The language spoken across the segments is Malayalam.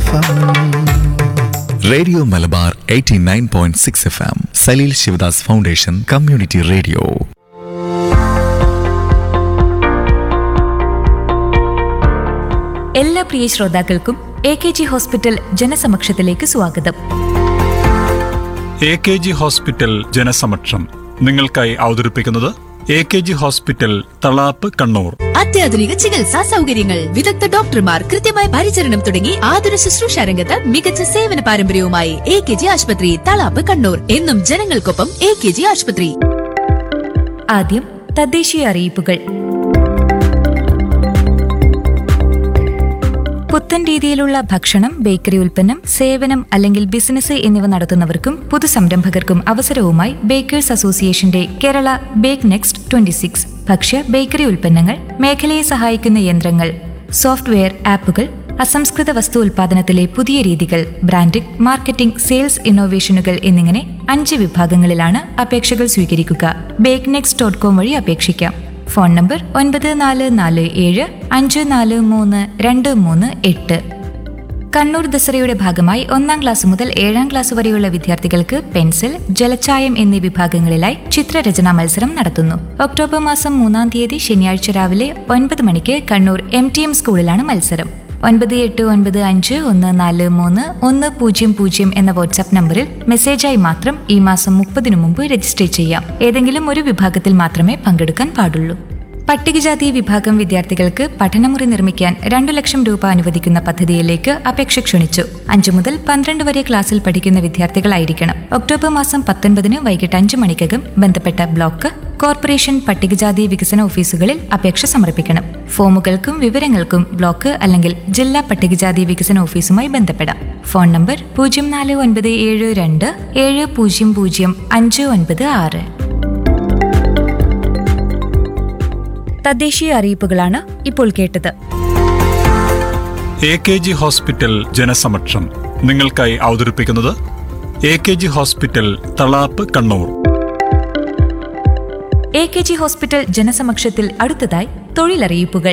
FM radio Malabar 89.6 F M Salil Sivadas foundation community radio എല്ലാ പ്രിയ ശ്രോതാക്കൾക്കും എ കെ ജി ഹോസ്പിറ്റൽ ജനസമക്ഷത്തിലേക്ക് സ്വാഗതം എ കെ ജി ഹോസ്പിറ്റൽ ജനസമക്ഷം നിങ്ങൾക്കായി അവതരിപ്പിക്കുന്നത് A K G hospital Thalap Kannur അത്യാധുനിക ചികിത്സാ സൗകര്യങ്ങൾ വിദഗ്ധ ഡോക്ടർമാർ കൃത്യമായ പരിചരണം തുടങ്ങി ആതുര ശുശ്രൂഷ രംഗത്ത് മികച്ച സേവന പാരമ്പര്യവുമായി എ കെ ജി ആശുപത്രി തളാപ്പ് കണ്ണൂർ എന്നും ജനങ്ങൾക്കൊപ്പം എ കെ ജി ആശുപത്രി ആദ്യം തദ്ദേശീയ അറിയിപ്പുകൾ പുത്തൻ രീതിയിലുള്ള ഭക്ഷണം ബേക്കറി ഉൽപ്പന്നം സേവനം അല്ലെങ്കിൽ ബിസിനസ് എന്നിവ നടത്തുന്നവർക്കും പുതുസംരംഭകർക്കും അവസരവുമായി ബേക്കേഴ്സ് അസോസിയേഷന്റെ Kerala bake next twenty six ഭക്ഷ്യ ബേക്കറി ഉൽപ്പന്നങ്ങൾ മേഖലയെ സഹായിക്കുന്ന യന്ത്രങ്ങൾ സോഫ്റ്റ്വെയർ ആപ്പുകൾ അസംസ്കൃത വസ്തു ഉൽപാദനത്തിലെ പുതിയ രീതികൾ ബ്രാൻഡിംഗ് മാർക്കറ്റിംഗ് സെയിൽസ് ഇന്നോവേഷനുകൾ എന്നിങ്ങനെ അഞ്ച് വിഭാഗങ്ങളിലാണ് അപേക്ഷകൾ സ്വീകരിക്കുക ബേക്ക് നെക്സ്റ്റ് ഡോട്ട് കോം വഴി അപേക്ഷിക്കാം ഫോൺ നമ്പർ ഒൻപത് നാല് നാല് ഏഴ് അഞ്ച് നാല് മൂന്ന് രണ്ട് മൂന്ന് എട്ട് കണ്ണൂർ ദസറയുടെ ഭാഗമായി ഒന്നാം ക്ലാസ് മുതൽ ഏഴാം ക്ലാസ് വരെയുള്ള വിദ്യാർത്ഥികൾക്ക് പെൻസിൽ ജലച്ചായം എന്നീ വിഭാഗങ്ങളിലായി ചിത്രരചനാ മത്സരം നടത്തുന്നു ഒക്ടോബർ മാസം മൂന്നാം തീയതി ശനിയാഴ്ച രാവിലെ ഒൻപത് മണിക്ക് കണ്ണൂർ എം ടി എം സ്കൂളിലാണ് മത്സരം ഒൻപത് എട്ട് ഒൻപത് അഞ്ച് ഒന്ന് നാല് മൂന്ന് ഒന്ന് പൂജ്യം പൂജ്യം എന്ന വാട്സാപ്പ് നമ്പറിൽ മെസ്സേജായി മാത്രം ഈ മാസം മുപ്പതിനു മുമ്പ് രജിസ്റ്റർ ചെയ്യാം ഏതെങ്കിലും ഒരു വിഭാഗത്തിൽ മാത്രമേ പങ്കെടുക്കാൻ പാടുള്ളൂ പട്ടികജാതി വിഭാഗം വിദ്യാർത്ഥികൾക്ക് പഠനമുറി നിർമ്മിക്കാൻ രണ്ടു ലക്ഷം രൂപ അനുവദിക്കുന്ന പദ്ധതിയിലേക്ക് അപേക്ഷ ക്ഷണിച്ചു അഞ്ചു മുതൽ പന്ത്രണ്ട് വരെ ക്ലാസ്സിൽ പഠിക്കുന്ന വിദ്യാർത്ഥികളായിരിക്കണം ഒക്ടോബർ മാസം പത്തൊൻപതിന് വൈകിട്ട് അഞ്ചു മണിക്കകം ബന്ധപ്പെട്ട ബ്ലോക്ക് കോർപ്പറേഷൻ പട്ടികജാതി വികസന ഓഫീസുകളിൽ അപേക്ഷ സമർപ്പിക്കണം ഫോമുകൾക്കും വിവരങ്ങൾക്കും ബ്ലോക്ക് അല്ലെങ്കിൽ ജില്ലാ പട്ടികജാതി വികസന ഓഫീസുമായി ബന്ധപ്പെടാം ഫോൺ നമ്പർ പൂജ്യം നാല് ഒൻപത് ഏഴ് രണ്ട് ഏഴ് പൂജ്യം പൂജ്യം അഞ്ച് ഒൻപത് ആറ് തദ്ദേശീയ അറിയിപ്പുകളാണ് ഇപ്പോൾ കേട്ടത് എ കെ ജി ഹോസ്പിറ്റൽ ജനസമക്ഷം നിങ്ങൾക്കായി അവതരിപ്പിക്കുന്നത് A K G hospital Thalap Kannur A K G hospital ജനസമക്ഷത്തിൽ അടുത്തതായി തൊഴിലറിയിപ്പുകൾ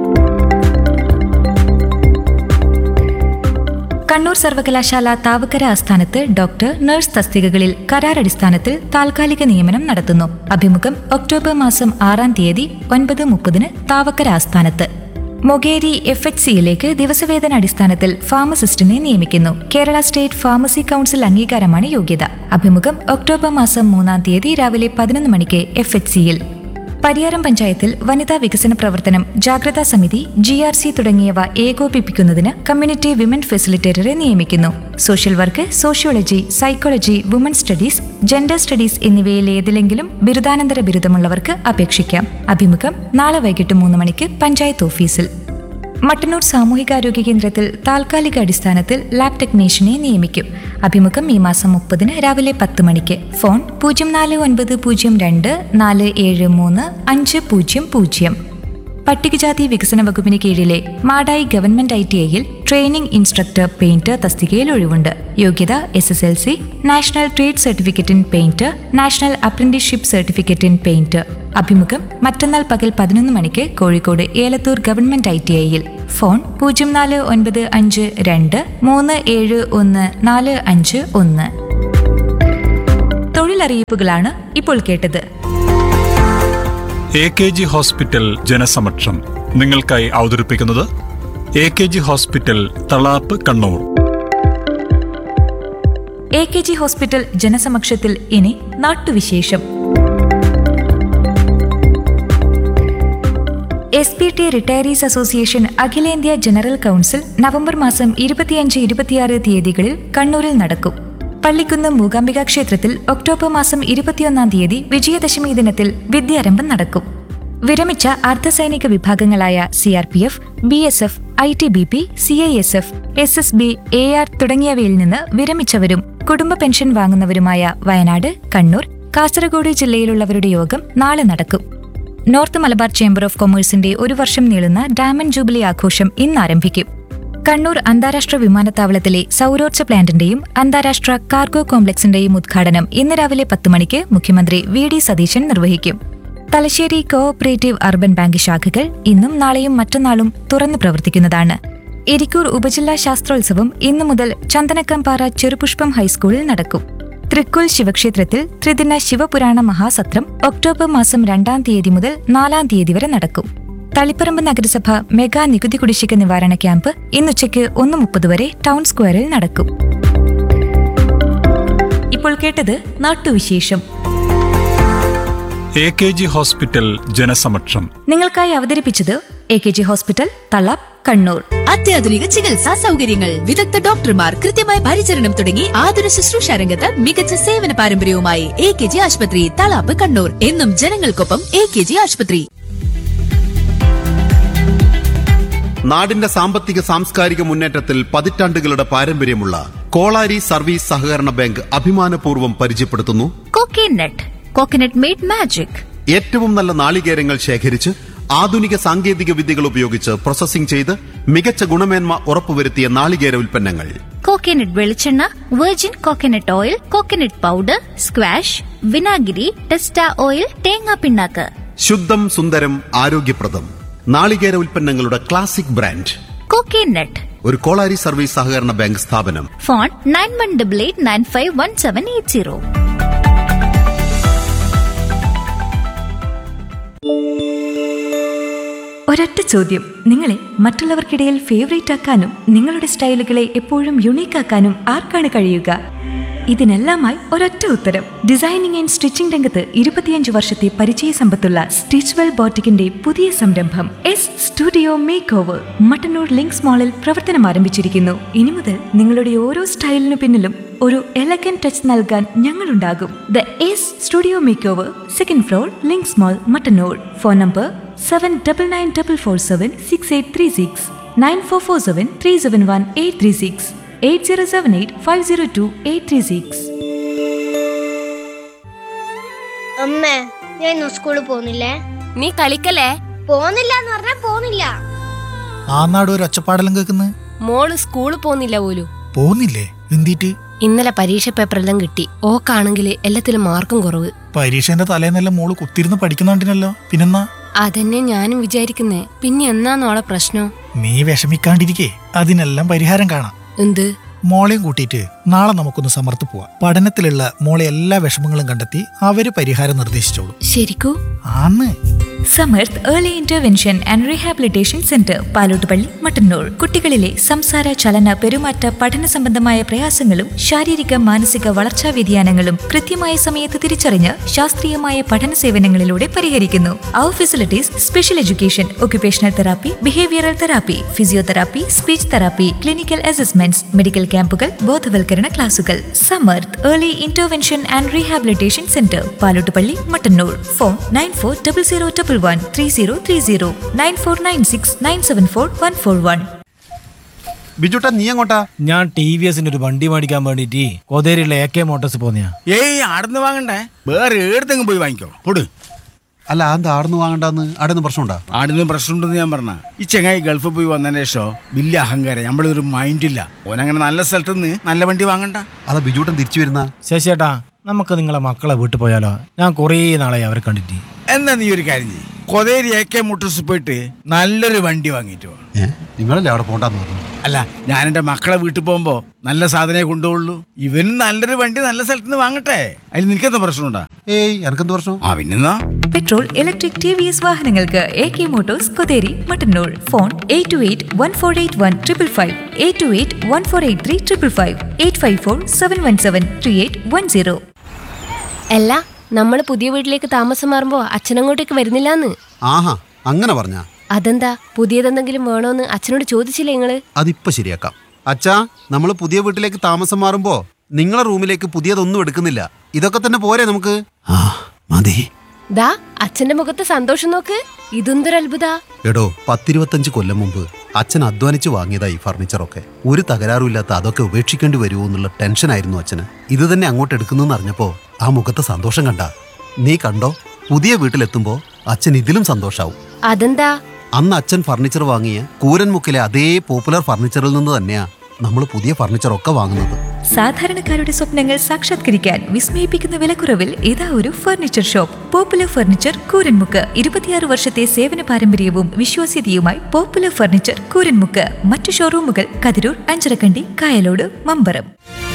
കണ്ണൂർ സർവകലാശാല താവക്കര ആസ്ഥാനത്ത് ഡോക്ടർ നഴ്സ് തസ്തികകളിൽ കരാറടിസ്ഥാനത്തിൽ താൽക്കാലിക നിയമനം നടത്തുന്നു അഭിമുഖം ഒക്ടോബർ മാസം ആറാം തീയതി ഒൻപത് മുപ്പതിന് താവക്കര ആസ്ഥാനത്ത് മൊഗേരി എഫ് എച്ച് സിയിലേക്ക് ദിവസവേതന അടിസ്ഥാനത്തിൽ ഫാർമസിസ്റ്റിനെ നിയമിക്കുന്നു കേരള സ്റ്റേറ്റ് ഫാർമസി കൗൺസിൽ അംഗീകാരമാണ് യോഗ്യത അഭിമുഖം ഒക്ടോബർ മാസം മൂന്നാം തീയതി രാവിലെ പതിനൊന്ന് മണിക്ക് എഫ് എച്ച് സിയിൽ പരിയാരം പഞ്ചായത്തിൽ വനിതാ വികസന പ്രവർത്തനം ജാഗ്രതാ സമിതി ജി ആർ സി തുടങ്ങിയവ ഏകോപിപ്പിക്കുന്നതിന് കമ്മ്യൂണിറ്റി വിമൻ ഫെസിലിറ്റേറ്ററെ നിയമിക്കുന്നു social work sociology psychology woman studies gender studies എന്നിവയിൽ ഏതിലെങ്കിലും ബിരുദാനന്തര ബിരുദമുള്ളവർക്ക് അപേക്ഷിക്കാം അഭിമുഖം നാളെ വൈകിട്ട് മൂന്ന് മണിക്ക് പഞ്ചായത്ത് ഓഫീസിൽ മട്ടന്നൂർ സാമൂഹികാരോഗ്യ കേന്ദ്രത്തിൽ താൽക്കാലിക അടിസ്ഥാനത്തിൽ ലാബ് ടെക്നീഷ്യനെ നിയമിക്കും അഭിമുഖം ഈ മാസം മുപ്പതിന് രാവിലെ പത്ത് മണിക്ക് ഫോൺ പൂജ്യം നാല് ഒൻപത് പൂജ്യം രണ്ട് നാല് ഏഴ് മൂന്ന് അഞ്ച് പൂജ്യം പൂജ്യം പട്ടികജാതി വികസന വകുപ്പിന് കീഴിലെ മാടായി ഗവൺമെന്റ് ഐ ടി ഐയിൽ ട്രെയിനിംഗ് ഇൻസ്ട്രക്ടർ പെയിന്റർ തസ്തികയിൽ ഒഴിവുണ്ട് യോഗ്യത S S L C national trade certificate in painter national apprenticeship certificate in painter അഭിമുഖം മറ്റന്നാൾ പകൽ പതിനൊന്ന് മണിക്ക് Kozhikode Elathur government I T ഐയിൽ ഫോൺ പൂജ്യം നാല് ഒൻപത് അഞ്ച് രണ്ട് മൂന്ന് ഏഴ് ഒന്ന് നാല് അഞ്ച് ഒന്ന് തൊഴിലറിയിപ്പുകളാണ് ഇപ്പോൾ കേട്ടത് എ കെ ജി ഹോസ്പിറ്റൽ ജനസമക്ഷം നിങ്ങൾക്കായി അവതരിപ്പിക്കുന്നത് A K G hospital Thalap Kannur A K G hospital ജനസമക്ഷത്തിൽ ഇനി നാട്ടുവിശേഷം S P T retirees association അഖിലേന്ത്യാ ജനറൽ കൗൺസിൽ നവംബർ മാസം ഇരുപത്തിയഞ്ച് ഇരുപത്തിയാറ് തീയതികളിൽ കണ്ണൂരിൽ നടക്കും പള്ളിക്കുന്ന് മൂകാംബിക ക്ഷേത്രത്തിൽ ഒക്ടോബർ മാസം ഇരുപത്തിയൊന്നാം തീയതി വിജയദശമി ദിനത്തിൽ വിദ്യാരംഭം നടക്കും വിരമിച്ച അർദ്ധസൈനിക വിഭാഗങ്ങളായ C R P F B S F I T B P C I S F S S B A R തുടങ്ങിയവയിൽ നിന്ന് വിരമിച്ചവരും കുടുംബ പെൻഷൻ വാങ്ങുന്നവരുമായ വയനാട് കണ്ണൂർ കാസർഗോഡ് ജില്ലയിലുള്ളവരുടെ യോഗം നാളെ നടക്കും നോർത്ത് മലബാർ ചേംബർ ഓഫ് കൊമേഴ്സിന്റെ ഒരു വർഷം നീളുന്ന ഡയമണ്ട് ജൂബിലി ആഘോഷം ഇന്ന് ആരംഭിക്കും കണ്ണൂർ അന്താരാഷ്ട്ര വിമാനത്താവളത്തിലെ സൗരോർജ്ജ പ്ലാന്റിന്റെയും അന്താരാഷ്ട്ര കാർഗോ കോംപ്ലക്സിന്റെയും ഉദ്ഘാടനം ഇന്ന് രാവിലെ പത്ത് മണിക്ക് മുഖ്യമന്ത്രി വി ഡി സതീശൻ നിർവഹിക്കും തലശ്ശേരി കോഓപ്പറേറ്റീവ് അർബൻ ബാങ്ക് ശാഖകൾ ഇന്നും നാളെയും മറ്റന്നാളും തുറന്നു പ്രവർത്തിക്കുന്നതാണ് ഇരിക്കൂർ ഉപജില്ലാ ശാസ്ത്രോത്സവം ഇന്നു മുതൽ ചന്ദനക്കമ്പാറ ചെറുപുഷ്പം ഹൈസ്കൂളിൽ നടക്കും തൃക്കുൽ ശിവക്ഷേത്രത്തിൽ ത്രിദിന ശിവപുരാണ മഹാസത്രം ഒക്ടോബർ മാസം രണ്ടാം തീയതി മുതൽ നാലാം തീയതി വരെ നടക്കും തളിപ്പറമ്പ് നഗരസഭ മെഗാ നികുതി കുടിശ്ശിക നിവാരണ ക്യാമ്പ് ഇന്നുച്ചയ്ക്ക് ഒന്ന് മുപ്പത് വരെ ടൗൺ സ്ക്വയറിൽ നടക്കും ഇപ്പോൾ കേട്ടത് നാട്ടുവിശേഷം എ കെ ജി ഹോസ്പിറ്റൽ ജനസമക്ഷം നിങ്ങൾക്കായി അവതരിപ്പിച്ചത് A K G hospital Thalap Kannur അത്യാധുനിക ചികിത്സാ സൗകര്യങ്ങൾ വിദഗ്ധ ഡോക്ടർമാർ കൃത്യമായ പരിചരണം തുടങ്ങി ആതുര ശുശ്രൂഷ രംഗത്ത് മികച്ച സേവന പാരമ്പര്യവുമായി എ കെ ജി ആശുപത്രി തളാപ്പ് കണ്ണൂർ എന്നും ജനങ്ങൾക്കൊപ്പം എ കെ ജി ആശുപത്രി നാടിന്റെ സാമ്പത്തിക സാംസ്കാരിക മുന്നേറ്റത്തിൽ പതിറ്റാണ്ടുകളുടെ പാരമ്പര്യമുള്ള കോളാരി സർവീസ് സഹകരണ ബാങ്ക് അഭിമാനപൂർവ്വം പരിചയപ്പെടുത്തുന്നു കോക്കനട്ട് കോക്കനട്ട് മെയ്ഡ് മാജിക് ഏറ്റവും നല്ല നാളികേരങ്ങൾ ശേഖരിച്ച് ആധുനിക സാങ്കേതിക വിദ്യകൾ ഉപയോഗിച്ച് പ്രോസസ്സിംഗ് ചെയ്ത് മികച്ച ഗുണമേന്മ ഉറപ്പുവരുത്തിയ നാളികേര ഉൽപ്പന്നങ്ങൾ കോക്കനട്ട് വെളിച്ചെണ്ണ virgin coconut oil coconut powder squash വിനാഗിരി ടെസ്റ്റ ഓയിൽ തേങ്ങാ പിണ്ണാക്ക് ശുദ്ധം സുന്ദരം ആരോഗ്യപ്രദം നാളികേര ഉൽപ്പന്നങ്ങളുടെ ക്ലാസിക് ബ്രാൻഡ് കോക്കനട്ട് ഒരു കോളാരി സർവീസ് സഹകരണ ബാങ്ക് സ്ഥാപനം phone nine one double eight nine five one seven eight zero ഒരൊറ്റ ചോദ്യം നിങ്ങളെ മറ്റുള്ളവർക്കിടയിൽ ഫേവറേറ്റ് ആക്കാനും നിങ്ങളുടെ സ്റ്റൈലുകളെ എപ്പോഴും യുണീക്ക് ആക്കാനും ആർക്കാണ് കഴിയുക ഇതിനെല്ലാമായി ഒരൊറ്റ ഉത്തരം ഡിസൈനിങ് ആൻഡ് സ്റ്റിച്ചിംഗ് രംഗത്ത് ഇരുപത്തിയഞ്ച് വർഷത്തെ പരിചയ സമ്പത്തുള്ള സ്റ്റിച്ച്വെൽ ബോട്ടിക്കിന്റെ പുതിയ സംരംഭം S studio make over Mattannur Links മാളിൽ പ്രവർത്തനം ആരംഭിച്ചിരിക്കുന്നു ഇനി മുതൽ നിങ്ങളുടെ ഓരോ സ്റ്റൈലിനു പിന്നിലും ഒരു എലഗൻ ടച്ച് നൽകാൻ ഞങ്ങളുണ്ടാകും the S studio make over second floor Links mall Mattannur phone number seven double nine double four seven six eight three six nine four four seven three seven one eight three six eight zero seven eight five zero two eight three six അമ്മേ ഞാൻ ഇന്ന് സ്കൂളിൽ പോകുന്നില്ലേ നീ കളിക്കലേ പോകുന്നില്ല എന്ന് പറഞ്ഞാ പോകുന്നില്ല ആ നാട് ഒരു ഒച്ചപ്പാടെല്ലാം കേൾക്കുന്നത് മോള് സ്കൂളിൽ പോന്നില്ല പോലും പോകുന്നില്ലേ എന്തിട്ട് ഇന്നലെ പരീക്ഷ പേപ്പറെല്ലാം കിട്ടി ഓക്കാണെങ്കിൽ എല്ലാത്തിലും മാർക്കും കുറവ് പരീക്ഷേന്റെ തലേന്നെല്ലാം മോള് കുത്തിരുന്ന് പഠിക്കുന്നുണ്ടിനല്ലോ പിന്നെന്നാ അതന്നെ ഞാനും വിചാരിക്കുന്നേ പിന്നെ എന്നാന്നോളെ പ്രശ്നം നീ വിഷമിക്കാണ്ടിരിക്കേ അതിനെല്ലാം പരിഹാരം കാണാം എന്ത് മോളെയും കൂട്ടിയിട്ട് നാളെ നമുക്കൊന്ന് സമർത്ത് പോവാം പഠനത്തിലുള്ള മോളെ എല്ലാ വിഷമങ്ങളും കണ്ടെത്തി അവര് പരിഹാരം നിർദ്ദേശിച്ചോളൂ ശരിക്കൂ ആന്ന് Samarth early intervention and rehabilitation centre Palottupalli Mattannur കുട്ടികളിലെ സംസാര ചലന പെരുമാറ്റ പഠന സംബന്ധമായ പ്രയാസങ്ങളും ശാരീരിക മാനസിക വളർച്ചാ വ്യതിയാനങ്ങളും കൃത്യമായ സമയത്ത് തിരിച്ചറിഞ്ഞ് ശാസ്ത്രീയമായ പഠന സേവനങ്ങളിലൂടെ പരിഹരിക്കുന്നു അവർ facilities special education occupational therapy behavioural therapy physiotherapy speech therapy clinical assessments medical ക്യാമ്പുകൾ ബോധവൽക്കരണ ക്ലാസുകൾ Samarth early intervention and rehabilitation centre Palottupalli Mattannur phone nine four double zero double one three zero three zero nine four nine six nine seven four one four one ബിജുട്ടാ നീ എങ്ങോട്ടാ ഞാൻ ടി വി എസിന്റെ ഒരു വണ്ടി മേടിക്കാൻ വേണ്ടിട്ട് കൊതേരിയുള്ള എ കെ മോട്ടോഴ്സ് പോന്നെയാ ഏയ് ആടുന്ന് വാങ്ങണ്ടേ വേറെ ഏടത്തെങ്കിലും പോയി വാങ്ങിക്കോ പൊട് അല്ല എന്താ ആടുന്ന് വാങ്ങണ്ടെന്ന് ആടുന്ന് പ്രശ്നമുണ്ടാ ആടുന്ന് പ്രശ്നമുണ്ടെന്ന് ഞാൻ പറഞ്ഞ ഈ ചെങ്ങായി ഗൾഫിൽ പോയി വന്നതിന് ശേഷം വലിയ അഹങ്കാരം നമ്മളൊരു മൈൻഡില്ല ഓനങ്ങനെ നല്ല സ്ഥലത്ത് നിന്ന് നല്ല വണ്ടി വാങ്ങണ്ട അതാ ബിജുട്ടൻ തിരിച്ചു വരുന്ന ശശിയേട്ടാ നമുക്ക് നിങ്ങളെ മക്കളെ വീട്ടിൽ പോയാലോ ഞാൻ കുറേ നാളായി അവരെ കണ്ടിട്ട് എന്നാ നീ ഒരു കാര്യം ചെയ്യ് കൊതേരി എ കെ മോട്ടോഴ്സ് പോയിട്ട് നല്ലൊരു വണ്ടി വാങ്ങിയിട്ട് വാ ഏ നിങ്ങളല്ലേ അവിടെ പോണ്ടെന്ന് പറഞ്ഞു അല്ല ഞാൻ എൻ്റെ മക്കളെ വീട്ടിൽ പോകുമ്പോ നല്ല സാധനമേ കൊണ്ടുപോകുള്ളൂ ഇവന് നല്ലൊരു വണ്ടി നല്ല സ്ഥലത്ത് നിന്ന് വാങ്ങട്ടെ അതിന് നിനക്കെന്താ പ്രശ്നമുണ്ടാ ഏയ് എനക്കെന്ത് പ്രശ്നം ആ പിന്നെന്നാ petrol electric T V S വാഹനങ്ങൾക്ക് A K motors Kotheri Mattannur phone eight two eight one four eight one triple five eight two eight one four eight three triple five eight five four seven one seven three eight one zero അല്ല നമ്മൾ പുതിയ വീട്ടിലേക്ക് താമസം മാറുമ്പോ അച്ഛനങ്ങോട്ടേക്ക് വരുന്നില്ലാന്ന് ആഹാ അങ്ങനെ പറഞ്ഞാ അതെന്താ പുതിയതെന്തെങ്കിലും വേണോന്ന് അച്ഛനോട് ചോദിച്ചില്ലേ നിങ്ങള് അതിപ്പോ ശരിയാക്കാം അച്ഛാ നമ്മൾ പുതിയ വീട്ടിലേക്ക് താമസം മാറുമ്പോ നിങ്ങളെ റൂമിലേക്ക് പുതിയതൊന്നും എടുക്കുന്നില്ല ഇതൊക്കെ തന്നെ പോരെ നമുക്ക് ആ മതി ദാ അച്ഛന്റെ മുഖത്ത് സന്തോഷം നോക്ക് ഇതെന്തൊരു അത്ഭുത എടോ പത്തിരുപത്തഞ്ച് കൊല്ലം മുമ്പ് അച്ഛൻ അധ്വാനിച്ച് വാങ്ങിയതാ ഈ ഫർണിച്ചറൊക്കെ ഒരു തകരാറുമില്ലാത്ത അതൊക്കെ ഉപേക്ഷിക്കേണ്ടി വരുമോ എന്നുള്ള ടെൻഷനായിരുന്നു അച്ഛന് ഇത് തന്നെ അങ്ങോട്ട് എടുക്കുന്നെന്ന് അറിഞ്ഞപ്പോ ആ മുഖത്തെ സന്തോഷം കണ്ട നീ കണ്ടോ പുതിയ വീട്ടിലെത്തുമ്പോ അച്ഛൻ ഇതിലും സന്തോഷാവും അതെന്താ അന്ന് അച്ഛൻ ഫർണിച്ചർ വാങ്ങിയ കൂരൻമുക്കിലെ അതേ പോപ്പുലർ ഫർണിച്ചറിൽ നിന്ന് തന്നെയാ നമ്മൾ പുതിയ ഫർണിച്ചറൊക്കെ വാങ്ങുന്നത് സാധാരണക്കാരുടെ സ്വപ്നങ്ങൾ സാക്ഷാത്കരിക്കാൻ വിസ്മയിപ്പിക്കുന്ന വിലക്കുറവിൽ ഇതാ ഒരു furniture shop popular furniture Kooranmukku ഇരുപത്തിയാറ് വർഷത്തെ സേവന പാരമ്പര്യവും വിശ്വാസ്യതയുമായി പോപ്പുലർ ഫർണിച്ചർ കൂരൻമുക്ക് മറ്റു ഷോറൂമുകൾ കതിരൂർ അഞ്ചരക്കണ്ടി കായലോട് മമ്പറം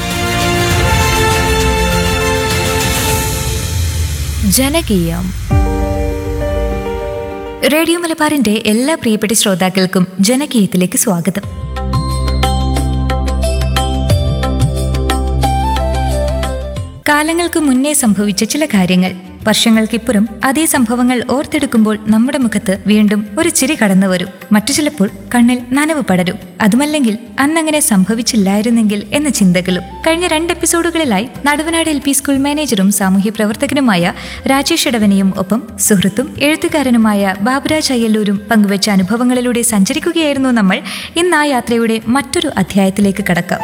ജനകീയം റേഡിയോ മലബാറിന്റെ എല്ലാ പ്രിയപ്പെട്ട ശ്രോതാക്കൾക്കും ജനകീയത്തിലേക്ക് സ്വാഗതം കാലങ്ങൾക്ക് മുന്നേ സംഭവിച്ച ചില കാര്യങ്ങൾ വർഷങ്ങൾക്കിപ്പുറം അതേ സംഭവങ്ങൾ ഓർത്തെടുക്കുമ്പോൾ നമ്മുടെ മുഖത്ത് വീണ്ടും ഒരു ചിരി കടന്നു വരും മറ്റു ചിലപ്പോൾ കണ്ണിൽ നനവ് പടരും അതുമല്ലെങ്കിൽ അന്നങ്ങനെ സംഭവിച്ചില്ലായിരുന്നെങ്കിൽ എന്ന ചിന്തകളും കഴിഞ്ഞ രണ്ട് എപ്പിസോഡുകളിലായി നടുവനാട് എൽ പി സ്കൂൾ മാനേജറും സാമൂഹ്യ പ്രവർത്തകനുമായ രാജേഷ് ഇടവനെയും ഒപ്പം സുഹൃത്തും എഴുത്തുകാരനുമായ ബാബുരാജ് അയ്യല്ലൂരും പങ്കുവച്ച അനുഭവങ്ങളിലൂടെ സഞ്ചരിക്കുകയായിരുന്നു നമ്മൾ ഇന്ന് ആ യാത്രയുടെ മറ്റൊരു അധ്യായത്തിലേക്ക് കടക്കാം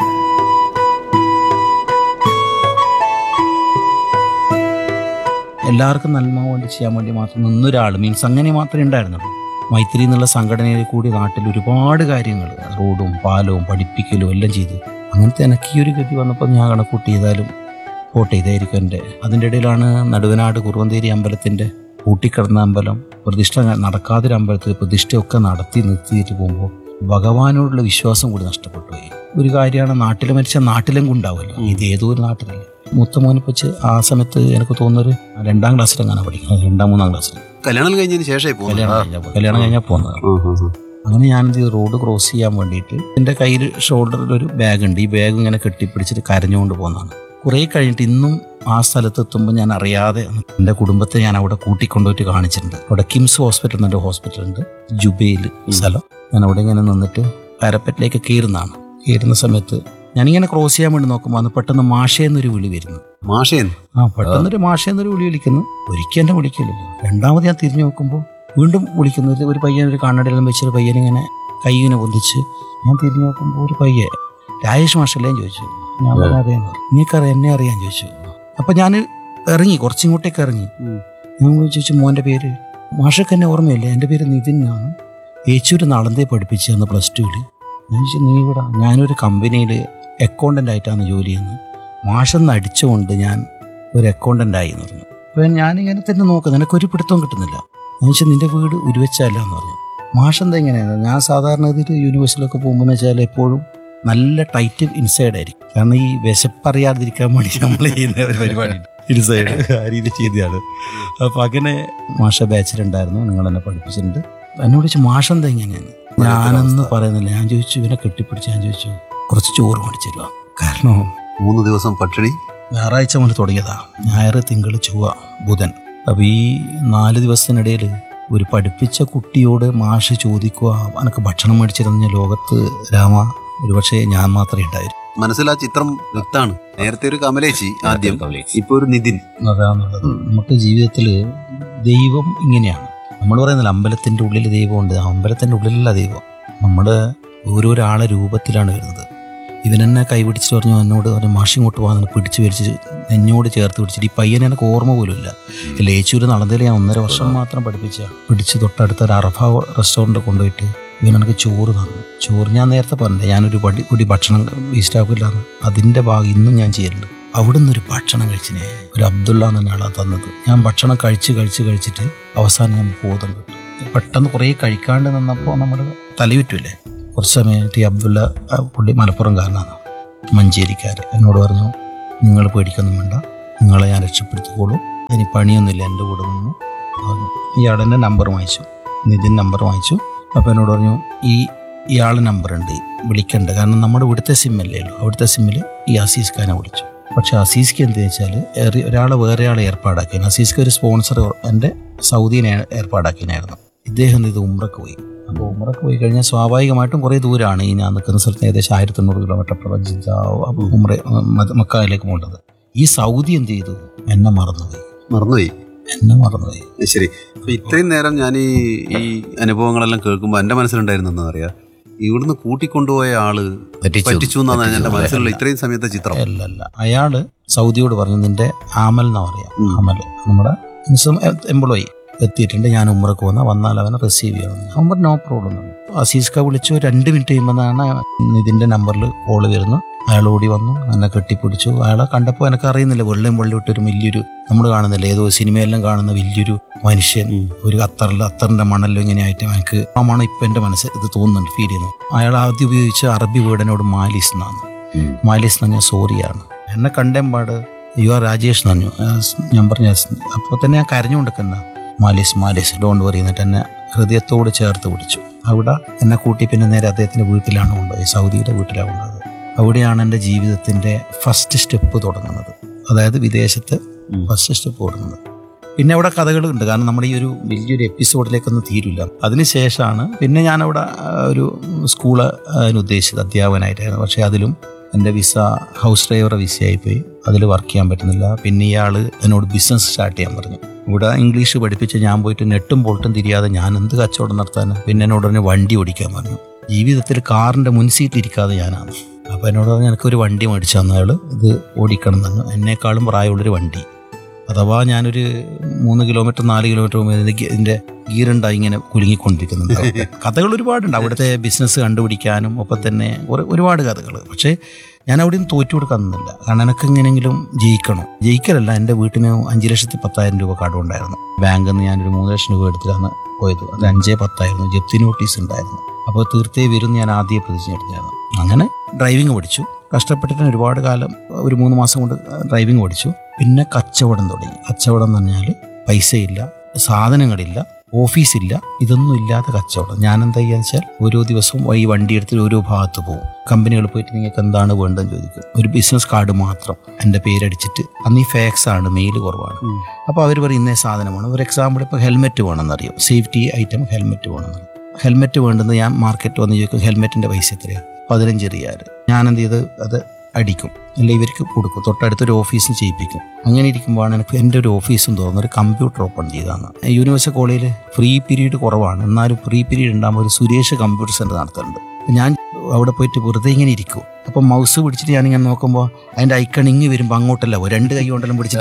എല്ലാവർക്കും നന്മ വേണ്ടി ചെയ്യാൻ വേണ്ടി മാത്രം നിന്നൊരാൾ മീൻസ് അങ്ങനെ മാത്രമേ ഉണ്ടായിരുന്നുള്ളൂ മൈത്രി എന്നുള്ള സംഘടനയിൽ കൂടി നാട്ടിൽ ഒരുപാട് കാര്യങ്ങൾ റോഡും പാലവും പഠിപ്പിക്കലും എല്ലാം ചെയ്തു അങ്ങനത്തെ എനിക്ക് ഈ ഒരു ഗതി വന്നപ്പോൾ ഞാൻ കണക്കൂട്ടി ചെയ്താലും പോട്ടെ ഇതായിരിക്കും എൻ്റെ അതിൻ്റെ ഇടയിലാണ് നടുവനാട് കുറുവന്തേരി അമ്പലത്തിൻ്റെ പൂട്ടിക്കിടന്ന അമ്പലം പ്രതിഷ്ഠ നടക്കാതൊരു അമ്പലത്തിൽ പ്രതിഷ്ഠയൊക്കെ നടത്തി നിർത്തിയിട്ട് പോകുമ്പോൾ ഭഗവാനോടുള്ള വിശ്വാസം കൂടി നഷ്ടപ്പെട്ടു പോയി ഒരു കാര്യമാണ് നാട്ടിൽ മരിച്ച നാട്ടിലും ഉണ്ടാവുമല്ലോ ഇത് ഏതോ ഒരു നാട്ടിലല്ലേ മൂത്ത മോനെ വെച്ച് ആ സമയത്ത് എനിക്ക് തോന്നുന്നൊരു രണ്ടാം ക്ലാസ്സിലെങ്ങാണ് പഠിക്കുന്നത് രണ്ടാം മൂന്നാം ക്ലാസ്സിൽ കല്യാണം കഴിഞ്ഞതിന് ശേഷമായി കല്യാണം കഴിഞ്ഞാൽ കല്യാണം കഴിഞ്ഞാൽ പോകുന്നത് അങ്ങനെ ഞാനിത് റോഡ് ക്രോസ് ചെയ്യാൻ വേണ്ടിയിട്ട് എൻ്റെ കയ്യിൽ ഷോൾഡറിൽ ഒരു ബാഗ് ഉണ്ട് ഈ ബാഗ് ഇങ്ങനെ കെട്ടിപ്പിടിച്ചിട്ട് കരഞ്ഞുകൊണ്ട് പോകുന്നതാണ് കുറേ കഴിഞ്ഞിട്ട് ഇന്നും ആ സ്ഥലത്ത് എത്തുമ്പോൾ ഞാൻ അറിയാതെ എൻ്റെ കുടുംബത്തെ ഞാൻ അവിടെ കൂട്ടിക്കൊണ്ടുപോയിട്ട് കാണിച്ചിട്ടുണ്ട് അവിടെ കിംസ് ഹോസ്പിറ്റൽ എന്നൊരു ഹോസ്പിറ്റലുണ്ട് ജുബൈൽ സ്ഥലം ഞാൻ അവിടെ ഇങ്ങനെ നിന്നിട്ട് പാരപ്പറ്റിലേക്ക് കയറുന്നതാണ് കയറുന്ന സമയത്ത് ഞാനിങ്ങനെ ക്രോസ് ചെയ്യാൻ വേണ്ടി നോക്കുമ്പോൾ അന്ന് പെട്ടെന്ന് മാഷയെന്നൊരു വിളി വരുന്നു മാഷേന്ന് ആ പെട്ടെന്നൊരു മാഷയെന്നൊരു വിളി വിളിക്കുന്നു ഒരിക്കൽ എന്നെ വിളിക്കില്ലല്ലോ രണ്ടാമത് ഞാൻ തിരിഞ്ഞു നോക്കുമ്പോൾ വീണ്ടും വിളിക്കുന്നു ഒരു- ഒരു പയ്യൻ ഒരു കണ്ണടയിലും വെച്ചൊരു പയ്യൻ ഇങ്ങനെ കൈ ഇങ്ങനെ പൊന്തിച്ച് ഞാൻ തിരിഞ്ഞു നോക്കുമ്പോൾ ഒരു പയ്യൻ രാജേഷ് മാഷല്ലേ എന്ന് ചോദിച്ചു ഞാൻ പറഞ്ഞു അറിയാം നിനക്കറിയാം എന്നെ അറിയാൻ ചോദിച്ചു അപ്പം ഞാൻ ഇറങ്ങി കുറച്ചിങ്ങോട്ടേക്ക് ഇറങ്ങി ഞാൻ ചോദിച്ചു മോൻ്റെ പേര് മാഷക്ക് എന്നെ ഓർമ്മയില്ല എൻ്റെ പേര് നിതിൻ എന്നാണ് ഏച്ചൂര് നളന്തേ പഠിപ്പിച്ചു അന്ന് പ്ലസ് ടുവിൽ ഞാൻ ചോദിച്ചു നീ ഇവിടെ ഞാനൊരു കമ്പനിയിൽ അക്കൗണ്ടൻ്റ് ആയിട്ടാണ് ജോലി ചെയ്യുന്നത് മാഷെന്ന് അടിച്ചുകൊണ്ട് ഞാൻ ഒരു അക്കൗണ്ടൻ്റ് ആയി എന്ന് പറഞ്ഞു അപ്പോൾ ഞാനിങ്ങനെ തന്നെ നോക്കുന്നു എനിക്കൊരു പിടുത്തവും കിട്ടുന്നില്ല ഞാൻ ചോദിച്ചാൽ നിൻ്റെ വീട് ഉരുവച്ചല്ല എന്ന് പറഞ്ഞു മാഷെന്താ ഇങ്ങനെയാണ് ഞാൻ സാധാരണ ഇതിൽ യൂണിവേഴ്സിറ്റിയിലൊക്കെ പോകുമ്പോൾ വെച്ചാൽ എപ്പോഴും നല്ല ടൈറ്റ് ഇൻസൈഡ് ആയിരിക്കും കാരണം ഈ വിശപ്പറിയാതിരിക്കാൻ വേണ്ടി നമ്മൾ ചെയ്യുന്ന ഒരു പരിപാടി ഇൻസൈഡ് ആ രീതി ചെയ്തതാണ് അപ്പോൾ അങ്ങനെ മാഷ ബാച്ചിലുണ്ടായിരുന്നു നിങ്ങൾ എന്നെ പഠിപ്പിച്ചിട്ടുണ്ട് എന്നോട് ചോദിച്ചു മാഷെന്താ ഇങ്ങനെയാണ് ഞാനെന്ന് പറയുന്നില്ല ഞാൻ ചോദിച്ചു ഇവനെ കെട്ടിപ്പിടിച്ച് ഞാൻ ചോദിച്ചു കുറച്ച് ചോറ് മേടിച്ചില്ല കാരണം മൂന്ന് ദിവസം പട്ടിണി ഞായറാഴ്ച മുതൽ തുടങ്ങിയതാ ഞായർ തിങ്കൾ ചൊവ്വ ബുധൻ അപ്പോൾ ഈ നാല് ദിവസത്തിനിടയിൽ ഒരു പഠിപ്പിച്ച കുട്ടിയോട് മാഷ് ചോദിക്കുക എനിക്ക് ഭക്ഷണം മേടിച്ചിരുന്ന ലോകത്ത് രാമ ഒരുപക്ഷെ ഞാൻ മാത്രമേ ഉണ്ടായിരുന്നു മനസ്സിൽ ആ ചിത്രം വ്യക്താണ് നേരത്തെ ഒരു കമലേച്ചി ആദ്യം ഇപ്പൊ ഒരു നിതിൻ അതാന്നുള്ളത് നമുക്ക് ജീവിതത്തിൽ ദൈവം ഇങ്ങനെയാണ് നമ്മൾ പറയുന്നില്ല അമ്പലത്തിൻ്റെ ഉള്ളിൽ ദൈവമുണ്ട് ആ അമ്പലത്തിൻ്റെ ഉള്ളിലല്ല ദൈവം നമ്മൾ ഓരോരാളെ രൂപത്തിലാണ് വരുന്നത് ഇവൻ എന്നെ കൈപിടിച്ച് പറഞ്ഞു എന്നോട് പറഞ്ഞു മാഷി ഇങ്ങോട്ട് പോകാൻ പിടിച്ച് വലിച്ച് നെഞ്ഞോട് ചേർത്ത് പിടിച്ചിട്ട് ഈ പയ്യനെ എനിക്ക് ഓർമ്മ പോലും ഇല്ല ലേച്ചൂര് നടന്നതിൽ ഞാൻ ഒന്നര വർഷം മാത്രം പഠിപ്പിച്ച പിടിച്ച് തൊട്ടടുത്ത ഒരു അറഫ റെസ്റ്റോറൻറ്റ് കൊണ്ടുപോയിട്ട് ഇവൻ എനിക്ക് ചോറ് തന്നു ചോറ് ഞാൻ നേരത്തെ പറഞ്ഞില്ലേ ഞാനൊരു പടി കൂടി ഭക്ഷണം വേസ്റ്റാക്കില്ലാന്ന് അതിൻ്റെ ഭാഗം ഇന്നും ഞാൻ ചെയ്യലുണ്ട് അവിടുന്ന് ഒരു ഭക്ഷണം കഴിച്ചിനെ ഒരു അബ്ദുള്ള എന്ന ആളാണ് തന്നത് ഞാൻ ഭക്ഷണം കഴിച്ച് കഴിച്ച് കഴിച്ചിട്ട് അവസാനം ഞാൻ ബോധം കിട്ടും പെട്ടെന്ന് കുറേ കഴിക്കാണ്ട് നിന്നപ്പോൾ നമ്മൾ തലയുറ്റില്ലേ കുറച്ച് സമയമായിട്ട് ഈ അബ്ദുള്ള ആ പുള്ളി മലപ്പുറംകാരനാണ് മഞ്ചേരിക്കാർ എന്നോട് പറഞ്ഞു നിങ്ങൾ പേടിക്കൊന്നും വേണ്ട നിങ്ങളെ ഞാൻ രക്ഷപ്പെടുത്തിക്കോളൂ ഇനി പണിയൊന്നുമില്ല എൻ്റെ കൂടെ നിന്നു പറഞ്ഞു. ഇയാളെൻ്റെ നമ്പർ വാങ്ങിച്ചു നിതിൻ നമ്പർ വാങ്ങിച്ചു അപ്പോൾ എന്നോട് പറഞ്ഞു ഈ ഇയാളെ നമ്പർ ഉണ്ട് വിളിക്കണ്ട കാരണം നമ്മുടെ ഇവിടുത്തെ സിമ്മല്ലേ ഉള്ളൂ അവിടുത്തെ സിമ്മിൽ ഈ അസീസ് ഖാനെ വിളിച്ചു പക്ഷെ അസീസ്ക്ക് എന്ത് വെച്ചാൽ ഒരാളെ വേറെ ആളെ ഏർപ്പാടാക്കി അസീസ്ക്ക് ഒരു സ്പോൺസർ എൻ്റെ സൗദിനെ ഏർപ്പാടാക്കിനായിരുന്നു ഇദ്ദേഹം ഇത് ഉമ്രക്ക് പോയി അപ്പോൾ ഉമ്രക്ക് പോയി കഴിഞ്ഞാൽ സ്വാഭാവികമായിട്ടും കുറേ ദൂരമാണ് ഈ ഞാൻ നിൽക്കുന്ന സ്ഥലത്ത് ഏകദേശം ആയിരത്തി എണ്ണൂറ് കിലോമീറ്റർ പ്രപഞ്ച ഉമ്ര മ- മക്കയിലേക്ക് പോകേണ്ടത് ഈ സൗദി എന്ത് ചെയ്തു എന്നെ മറന്നുപോയി മറന്നുപോയി എന്നെ മറന്നുപോയി ശരി അപ്പൊ ഇത്രയും നേരം ഞാൻ ഈ ഈ അനുഭവങ്ങളെല്ലാം കേൾക്കുമ്പോൾ എന്റെ മനസ്സിലുണ്ടായിരുന്നെന്ന് അറിയാം ഇവിടുന്ന് കൂട്ടിക്കൊണ്ടുപോയ ആള് പറ്റിച്ചു എന്നാണ് എന്റെ മനസ്സിലുള്ള ഇത്രയും സമയത്തെ ചിത്രം അല്ല അല്ല അയാള് സൗദിയോട് പറഞ്ഞു നിന്റെ ആമൽ എന്നാ പറയാ അമൽ നമ്മുടെ എംപ്ലോയി എത്തിയിട്ടുണ്ട് ഞാൻ ഉമ്മറക്ക് വന്ന വന്നാൽ അവനെ റിസീവ് ചെയ്യണം അവൻ പറഞ്ഞു നോ പ്രോബ്ലം അസീസ്ക വിളിച്ചു രണ്ട് മിനിറ്റ് കഴിയുമ്പോഴാണ് നിതിന്റെ നമ്പറിൽ കോള് വരുന്നു അയാൾ ഓടി വന്നു എന്നെ കെട്ടിപ്പിടിച്ചു അയാളെ കണ്ടപ്പോൾ എനിക്ക് അറിയുന്നില്ല വെള്ളയും വെള്ളി ഇട്ടൊരു വലിയൊരു നമ്മൾ കാണുന്നില്ല ഏതോ സിനിമയെല്ലാം കാണുന്ന വലിയൊരു മനുഷ്യൻ ഒരു അത്തറിൽ അത്തറിന്റെ മണലും ഇങ്ങനെയായിട്ട് എനിക്ക് ആ മണം ഇപ്പം എൻ്റെ മനസ്സിൽ ഇത് തോന്നുന്നുണ്ട് ഫീൽ ചെയ്യുന്നു അയാൾ ആദ്യം ഉപയോഗിച്ച അറബി വേർഡിനോട് മാലിസ് എന്നാണ് മാലിസ് എന്ന് പറഞ്ഞാൽ സോറിയാണ് എന്നെ കണ്ടേമ്പാട് യു ആർ രാജേഷ് എന്ന് പറഞ്ഞു ആ, സ് ഞാൻ പറഞ്ഞു അപ്പോൾ തന്നെ ഞാൻ കരഞ്ഞുകൊണ്ടിരിക്കുന്ന മാലിസ് മാലിസ് ഡോണ്ട് വറി എന്നിട്ട് എന്നെ ഹൃദയത്തോട് ചേർത്ത് പിടിച്ചു അവിടെ എന്നെ കൂട്ടി പിന്നെ നേരെ അദ്ദേഹത്തിൻ്റെ വീട്ടിലാണ് കൊണ്ടുപോയി സൗദിയുടെ വീട്ടിലാണ് കൊണ്ടുപോയത് അവിടെയാണ് എൻ്റെ ജീവിതത്തിൻ്റെ ഫസ്റ്റ് സ്റ്റെപ്പ് തുടങ്ങുന്നത് അതായത് വിദേശത്ത് ഫസ്റ്റ് സ്റ്റെപ്പ് തുടങ്ങുന്നത് പിന്നെ അവിടെ കഥകളുണ്ട് കാരണം നമ്മുടെ ഈ ഒരു വലിയൊരു എപ്പിസോഡിലേക്കൊന്നും തീരില്ല അതിനുശേഷമാണ് പിന്നെ ഞാനവിടെ ആ, ഒരു സ്കൂൾ അതിന് ഉദ്ദേശിച്ചത് അധ്യാപകനായിട്ടായിരുന്നു പക്ഷേ അതിലും എൻ്റെ വിസ ഹൗസ് ഡ്രൈവറെ വിസയായി പോയി അതിൽ വർക്ക് ചെയ്യാൻ പറ്റുന്നില്ല പിന്നെ ഇയാൾ എന്നോട് ബിസിനസ് സ്റ്റാർട്ട് ചെയ്യാൻ പറഞ്ഞു ഇവിടെ ഇംഗ്ലീഷ് പഠിപ്പിച്ച് ഞാൻ പോയിട്ട് നെട്ടും ബോൾട്ടും തിരിയാതെ ഞാൻ എന്ത് കച്ചവടം നടത്താൻ പിന്നെ എന്നോട് തന്നെ വണ്ടി ഓടിക്കാൻ പറഞ്ഞു ജീവിതത്തിൽ കാറിൻ്റെ മുൻസീറ്റിരിക്കാതെ ഞാനാണ് അപ്പോൾ എന്നോട് പറഞ്ഞു എനിക്കൊരു വണ്ടി മേടിച്ചു തന്നയാൾ ഇത് ഓടിക്കണം എന്ന് എന്നെക്കാളും പ്രായമുള്ളൊരു വണ്ടി അഥവാ ഞാനൊരു മൂന്ന് കിലോമീറ്റർ നാല് കിലോമീറ്റർ പോകുമ്പോൾ ഇതിന്റെ ഗി- ഇതിന്റെ ഗീറുണ്ടായി ഇങ്ങനെ കുലുങ്ങിക്കൊണ്ടിരിക്കുന്നുണ്ട് കഥകൾ ഒരുപാടുണ്ട് അവിടുത്തെ ബിസിനസ് കണ്ടുപിടിക്കാനും ഒപ്പം തന്നെ ഒരു- ഒരുപാട് കഥകൾ പക്ഷേ ഞാൻ അവിടെ നിന്ന് തോറ്റു കൊടുക്കാൻ നിന്നില്ല കാരണം എനിക്ക് എങ്ങനെയെങ്കിലും ജയിക്കണം ജയിക്കലല്ല എൻ്റെ വീട്ടിന് അഞ്ച് ലക്ഷത്തി പത്തായിരം രൂപ കടമുണ്ടായിരുന്നു ബാങ്കിൽ നിന്ന് ഞാനൊരു മൂന്ന് ലക്ഷം രൂപ എടുത്തിട്ടാണ് പോയത് അത് അഞ്ചേ പത്തായിരുന്നു ജപ്തി നോട്ടീസ് ഉണ്ടായിരുന്നു അപ്പോൾ തീർത്തേ വരും ഞാൻ ആദ്യം പ്രതിജ്ഞ എടുത്തായിരുന്നു അങ്ങനെ ഡ്രൈവിംഗ് പഠിച്ചു കഷ്ടപ്പെട്ടിട്ട് ഒരുപാട് കാലം ഒരു മൂന്ന് മാസം കൊണ്ട് ഡ്രൈവിംഗ് പഠിച്ചു പിന്നെ കച്ചവടം തുടങ്ങി കച്ചവടം എന്ന് പറഞ്ഞാൽ പൈസയില്ല സാധനങ്ങളില്ല ഓഫീസില്ല ഇതൊന്നും ഇല്ലാത്ത കച്ചവടം ഞാൻ എന്താ ചെയ്യാന്ന് വെച്ചാൽ ഓരോ ദിവസവും ഈ വണ്ടി എടുത്തിട്ട് ഓരോ ഭാഗത്ത് പോകും കമ്പനികളിൽ പോയിട്ട് നിങ്ങൾക്ക് എന്താണ് വേണ്ടതെന്ന് ചോദിക്കും ഒരു ബിസിനസ് കാർഡ് മാത്രം എൻ്റെ പേരടിച്ചിട്ട് അന്ന് ഈ ഫാക്സ് ആണ് മെയിൽ കുറവാണ് അപ്പോൾ അവർ പറയും ഇന്നേ സാധനമാണ് ഒരു എക്സാമ്പിൾ ഇപ്പോൾ ഹെൽമെറ്റ് വേണമെന്നറിയും സേഫ്റ്റി ഐറ്റം ഹെൽമെറ്റ് വേണമെന്നറിയും ഹെൽമെറ്റ് വേണ്ടുന്നത് ഞാൻ മാർക്കറ്റ് വന്ന് ചോദിക്കും ഹെൽമെറ്റിൻ്റെ പൈസ എത്രയാണ് പതിനഞ്ച് റിയാൽ ഞാൻ എന്ത് ചെയ്ത് അത് അടിക്കും അല്ലെ ഇവർക്ക് കൊടുക്കും തൊട്ടടുത്തൊരു ഓഫീസിൽ ചെയ്യിപ്പിക്കും അങ്ങനെ ഇരിക്കുമ്പോഴാണ് എനിക്ക് എൻ്റെ ഒരു ഓഫീസും തുറന്ന് ഒരു കമ്പ്യൂട്ടർ ഓപ്പൺ ചെയ്താണ് യൂണിവേഴ്സിറ്റി കോളേജിൽ ഫ്രീ പീരീഡ് കുറവാണ് എന്നാലും ഫ്രീ പീരീഡ് ഉണ്ടാകുമ്പോൾ ഒരു സുരേഷ് കമ്പ്യൂട്ടർ സെൻ്റർ നടത്തുന്നുണ്ട് ഞാൻ അവിടെ പോയിട്ട് വെറുതെ ഇങ്ങനെ ഇരിക്കും അപ്പം മൗസ് പിടിച്ചിട്ട് ഞാനിങ്ങനെ നോക്കുമ്പോൾ അതിൻ്റെ ഐക്കൺ ഇങ്ങ് വരുമ്പോൾ അങ്ങോട്ടല്ല പോകും. രണ്ട് കൈ കൊണ്ടെല്ലാം പിടിച്ചിട്ട്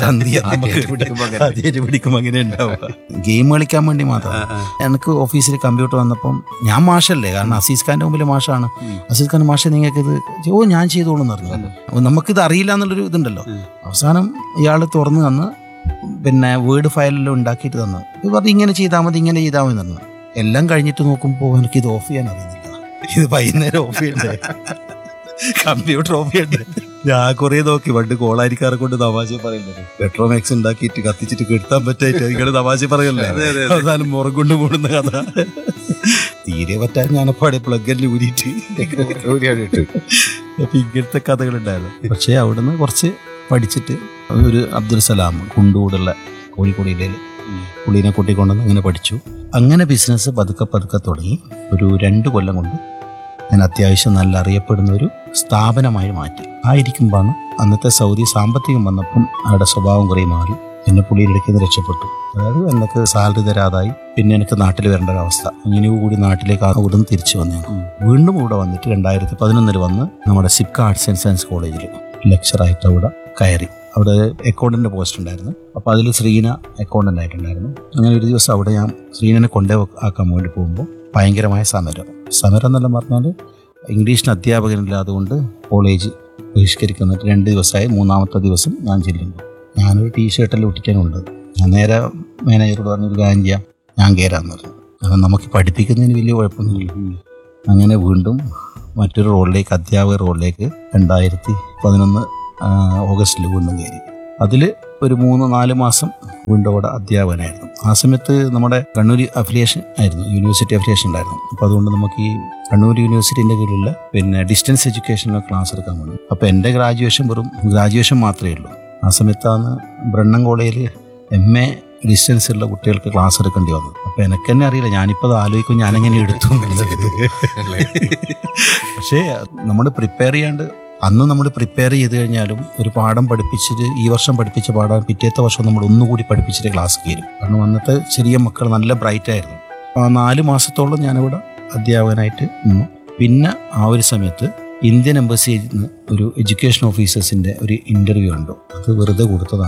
ആദ്യമായിട്ട് പിടിക്കുമ്പോൾ അങ്ങനെ ഉണ്ടാവുക ഗെയിം കളിക്കാൻ വേണ്ടി മാത്രം എനിക്ക് ഓഫീസിൽ കമ്പ്യൂട്ടർ വന്നപ്പം ഞാൻ മാഷല്ലേ കാരണം അസീസ് ഖാൻ്റെ മുമ്പിൽ മാഷാണ് അസീസ് ഖാൻ മാഷ നിങ്ങൾക്ക് ഇത് ഓ ഞാൻ ചെയ്തോളൂ എന്ന് പറഞ്ഞു അപ്പോൾ നമുക്കിത് അറിയില്ല എന്നുള്ളൊരു ഇതുണ്ടല്ലോ അവസാനം ഇയാൾ തുറന്ന് തന്ന് പിന്നെ വേർഡ് ഫയലെല്ലാം ഉണ്ടാക്കിയിട്ട് തന്നു ഇത് പറഞ്ഞ് ഇങ്ങനെ ചെയ്താൽ മതി ഇങ്ങനെ ചെയ്താൽ മതി തന്നു എല്ലാം കഴിഞ്ഞിട്ട് നോക്കുമ്പോൾ എനിക്ക് ഇത് ഓഫ് ചെയ്യാൻ അറിയുന്നില്ല ഇത് വൈകുന്നേരം ഓഫ് ചെയ്യണ്ടേ കമ്പ്യൂട്ടർ ഓഫ് ചെയ്യണ്ടേ ഞാൻ കുറേ നോക്കി പണ്ട് കോളാരിക്കാരെ കൊണ്ട് തമാശ പറയുന്നത് പെട്രോമാക്സ് ഉണ്ടാക്കിയിട്ട് കത്തിച്ചിട്ട് കെടുത്താൻ പറ്റായിട്ട് നിങ്ങൾ തമാശ പറയല്ലേ അവസാനം മുറം കൊണ്ട് കൂടുന്ന കഥ തീരെ പറ്റാൻ ഞാനപ്പാടെ പ്ലഗിൽ ഊരിയിട്ട് അപ്പൊ ഇങ്ങനത്തെ കഥകളുണ്ടായിരുന്നു പക്ഷേ അവിടുന്ന് കുറച്ച് പഠിച്ചിട്ട് ഒരു അബ്ദുൽ സലാം കുണ്ടൂടുള്ള കോഴിക്കോട് ജില്ലയിൽ പുള്ളിനെ കൂട്ടിക്കൊണ്ടുവന്ന് അങ്ങനെ പഠിച്ചു അങ്ങനെ ബിസിനസ് പതുക്കെ പതുക്കെ തുടങ്ങി ഒരു രണ്ട് കൊല്ലം കൊണ്ട് ഞാൻ അത്യാവശ്യം നല്ല അറിയപ്പെടുന്ന ഒരു സ്ഥാപനമായി മാറ്റി ആയിരിക്കുമ്പോഴാണ് അന്നത്തെ സൗദി സാമ്പത്തികം വന്നപ്പം അയാളുടെ സ്വഭാവം കുറേ മാറി പിന്നെ പുള്ളിയുടെ ഇടയ്ക്ക് നിന്ന് രക്ഷപ്പെട്ടു അതായത് എനിക്ക് സാലറി തരാതായി പിന്നെ എനിക്ക് നാട്ടിൽ വരേണ്ട ഒരു അവസ്ഥ ഇങ്ങനെ കൂടി നാട്ടിലേക്ക് അവിടുന്ന് തിരിച്ചു വന്നു വീണ്ടും ഇവിടെ വന്നിട്ട് രണ്ടായിരത്തി പതിനൊന്നിൽ വന്ന് നമ്മുടെ സിപ്ക ആർട്സ് ആൻഡ് സയൻസ് കോളേജിൽ ലെക്ചറായിട്ട് അവിടെ കയറി അവിടെ അക്കൗണ്ടന്റ് പോസ്റ്റ് ഉണ്ടായിരുന്നു അപ്പോൾ അതിൽ ശ്രീന അക്കൗണ്ടന്റ് ആയിട്ടുണ്ടായിരുന്നു അങ്ങനെ ഒരു ദിവസം അവിടെ ഞാൻ ശ്രീനനെ കൊണ്ടേ ആക്കാൻ വേണ്ടി പോകുമ്പോൾ ഭയങ്കരമായ സമരം സമരം എന്നെല്ലാം പറഞ്ഞാൽ ഇംഗ്ലീഷിന് അധ്യാപകനില്ലാതെ കൊണ്ട് കോളേജ് ബഹിഷ്കരിക്കുന്നിട്ട് രണ്ട് ദിവസമായി മൂന്നാമത്തെ ദിവസം ഞാൻ ചെല്ലുന്നു ഞാനൊരു ടീഷർട്ടെല്ലാം ഒട്ടിക്കാനുണ്ട് ഞാൻ നേരെ മാനേജറോട് പറഞ്ഞൊരു കാര്യം ചെയ്യാം ഞാൻ കയറാമെന്ന് പറഞ്ഞു കാരണം നമുക്ക് പഠിപ്പിക്കുന്നതിന് വലിയ കുഴപ്പമൊന്നുമില്ല അങ്ങനെ വീണ്ടും മറ്റൊരു റോളിലേക്ക് അധ്യാപക റോളിലേക്ക് രണ്ടായിരത്തി പതിനൊന്ന് ഓഗസ്റ്റിൽ വീണ്ടും കയറി അതിൽ ഒരു മൂന്ന് നാല് മാസം വീണ്ടും അവിടെ അധ്യാപകനായിരുന്നു ആ സമയത്ത് നമ്മുടെ കണ്ണൂർ അഫിലിയേഷൻ ആയിരുന്നു യൂണിവേഴ്സിറ്റി അഫിലിയേഷൻ ഉണ്ടായിരുന്നു അപ്പോൾ അതുകൊണ്ട് നമുക്ക് ഈ കണ്ണൂർ യൂണിവേഴ്സിറ്റിൻ്റെ കീഴിലുള്ള പിന്നെ ഡിസ്റ്റൻസ് എഡ്യൂക്കേഷനിലെ ക്ലാസ് എടുക്കാൻ വേണ്ടി അപ്പോൾ എൻ്റെ ഗ്രാജുവേഷൻ വെറും ഗ്രാജുവേഷൻ മാത്രമേ ഉള്ളൂ ആ സമയത്താണ് ബ്രണ്ണൻ കോളേജിൽ എം എ ഡിസ്റ്റൻസ് ഉള്ള കുട്ടികൾക്ക് ക്ലാസ് എടുക്കേണ്ടി വന്നു അപ്പോൾ എനിക്ക് തന്നെ അറിയില്ല ഞാനിപ്പോൾ അത് ആലോചിക്കും ഞാനെങ്ങനെ എടുത്തു എന്നുള്ളത്. പക്ഷേ നമ്മൾ പ്രിപ്പയർ ചെയ്യാണ്ട് അന്ന് നമ്മൾ പ്രിപ്പയർ ചെയ്ത് കഴിഞ്ഞാലും ഒരു പാഠം പഠിപ്പിച്ചിട്ട് ഈ വർഷം പഠിപ്പിച്ച പാഠം പിറ്റേത്തെ വർഷം നമ്മൾ ഒന്നുകൂടി പഠിപ്പിച്ചിട്ട് ക്ലാസ് കയറും കാരണം അന്നത്തെ ചെറിയ മക്കൾ നല്ല ബ്രൈറ്റ് ആയിരുന്നു ആ നാല് മാസത്തോളം ഞാനിവിടെ അധ്യാപകനായിട്ട് നിന്നു പിന്നെ ആ ഒരു സമയത്ത് ഇന്ത്യൻ എംബസിയിൽ നിന്ന് ഒരു എഡ്യൂക്കേഷൻ ഓഫീസേഴ്സിൻ്റെ ഒരു ഇൻ്റർവ്യൂ ഉണ്ടു അത് വെറുതെ കൊടുത്തതാണ്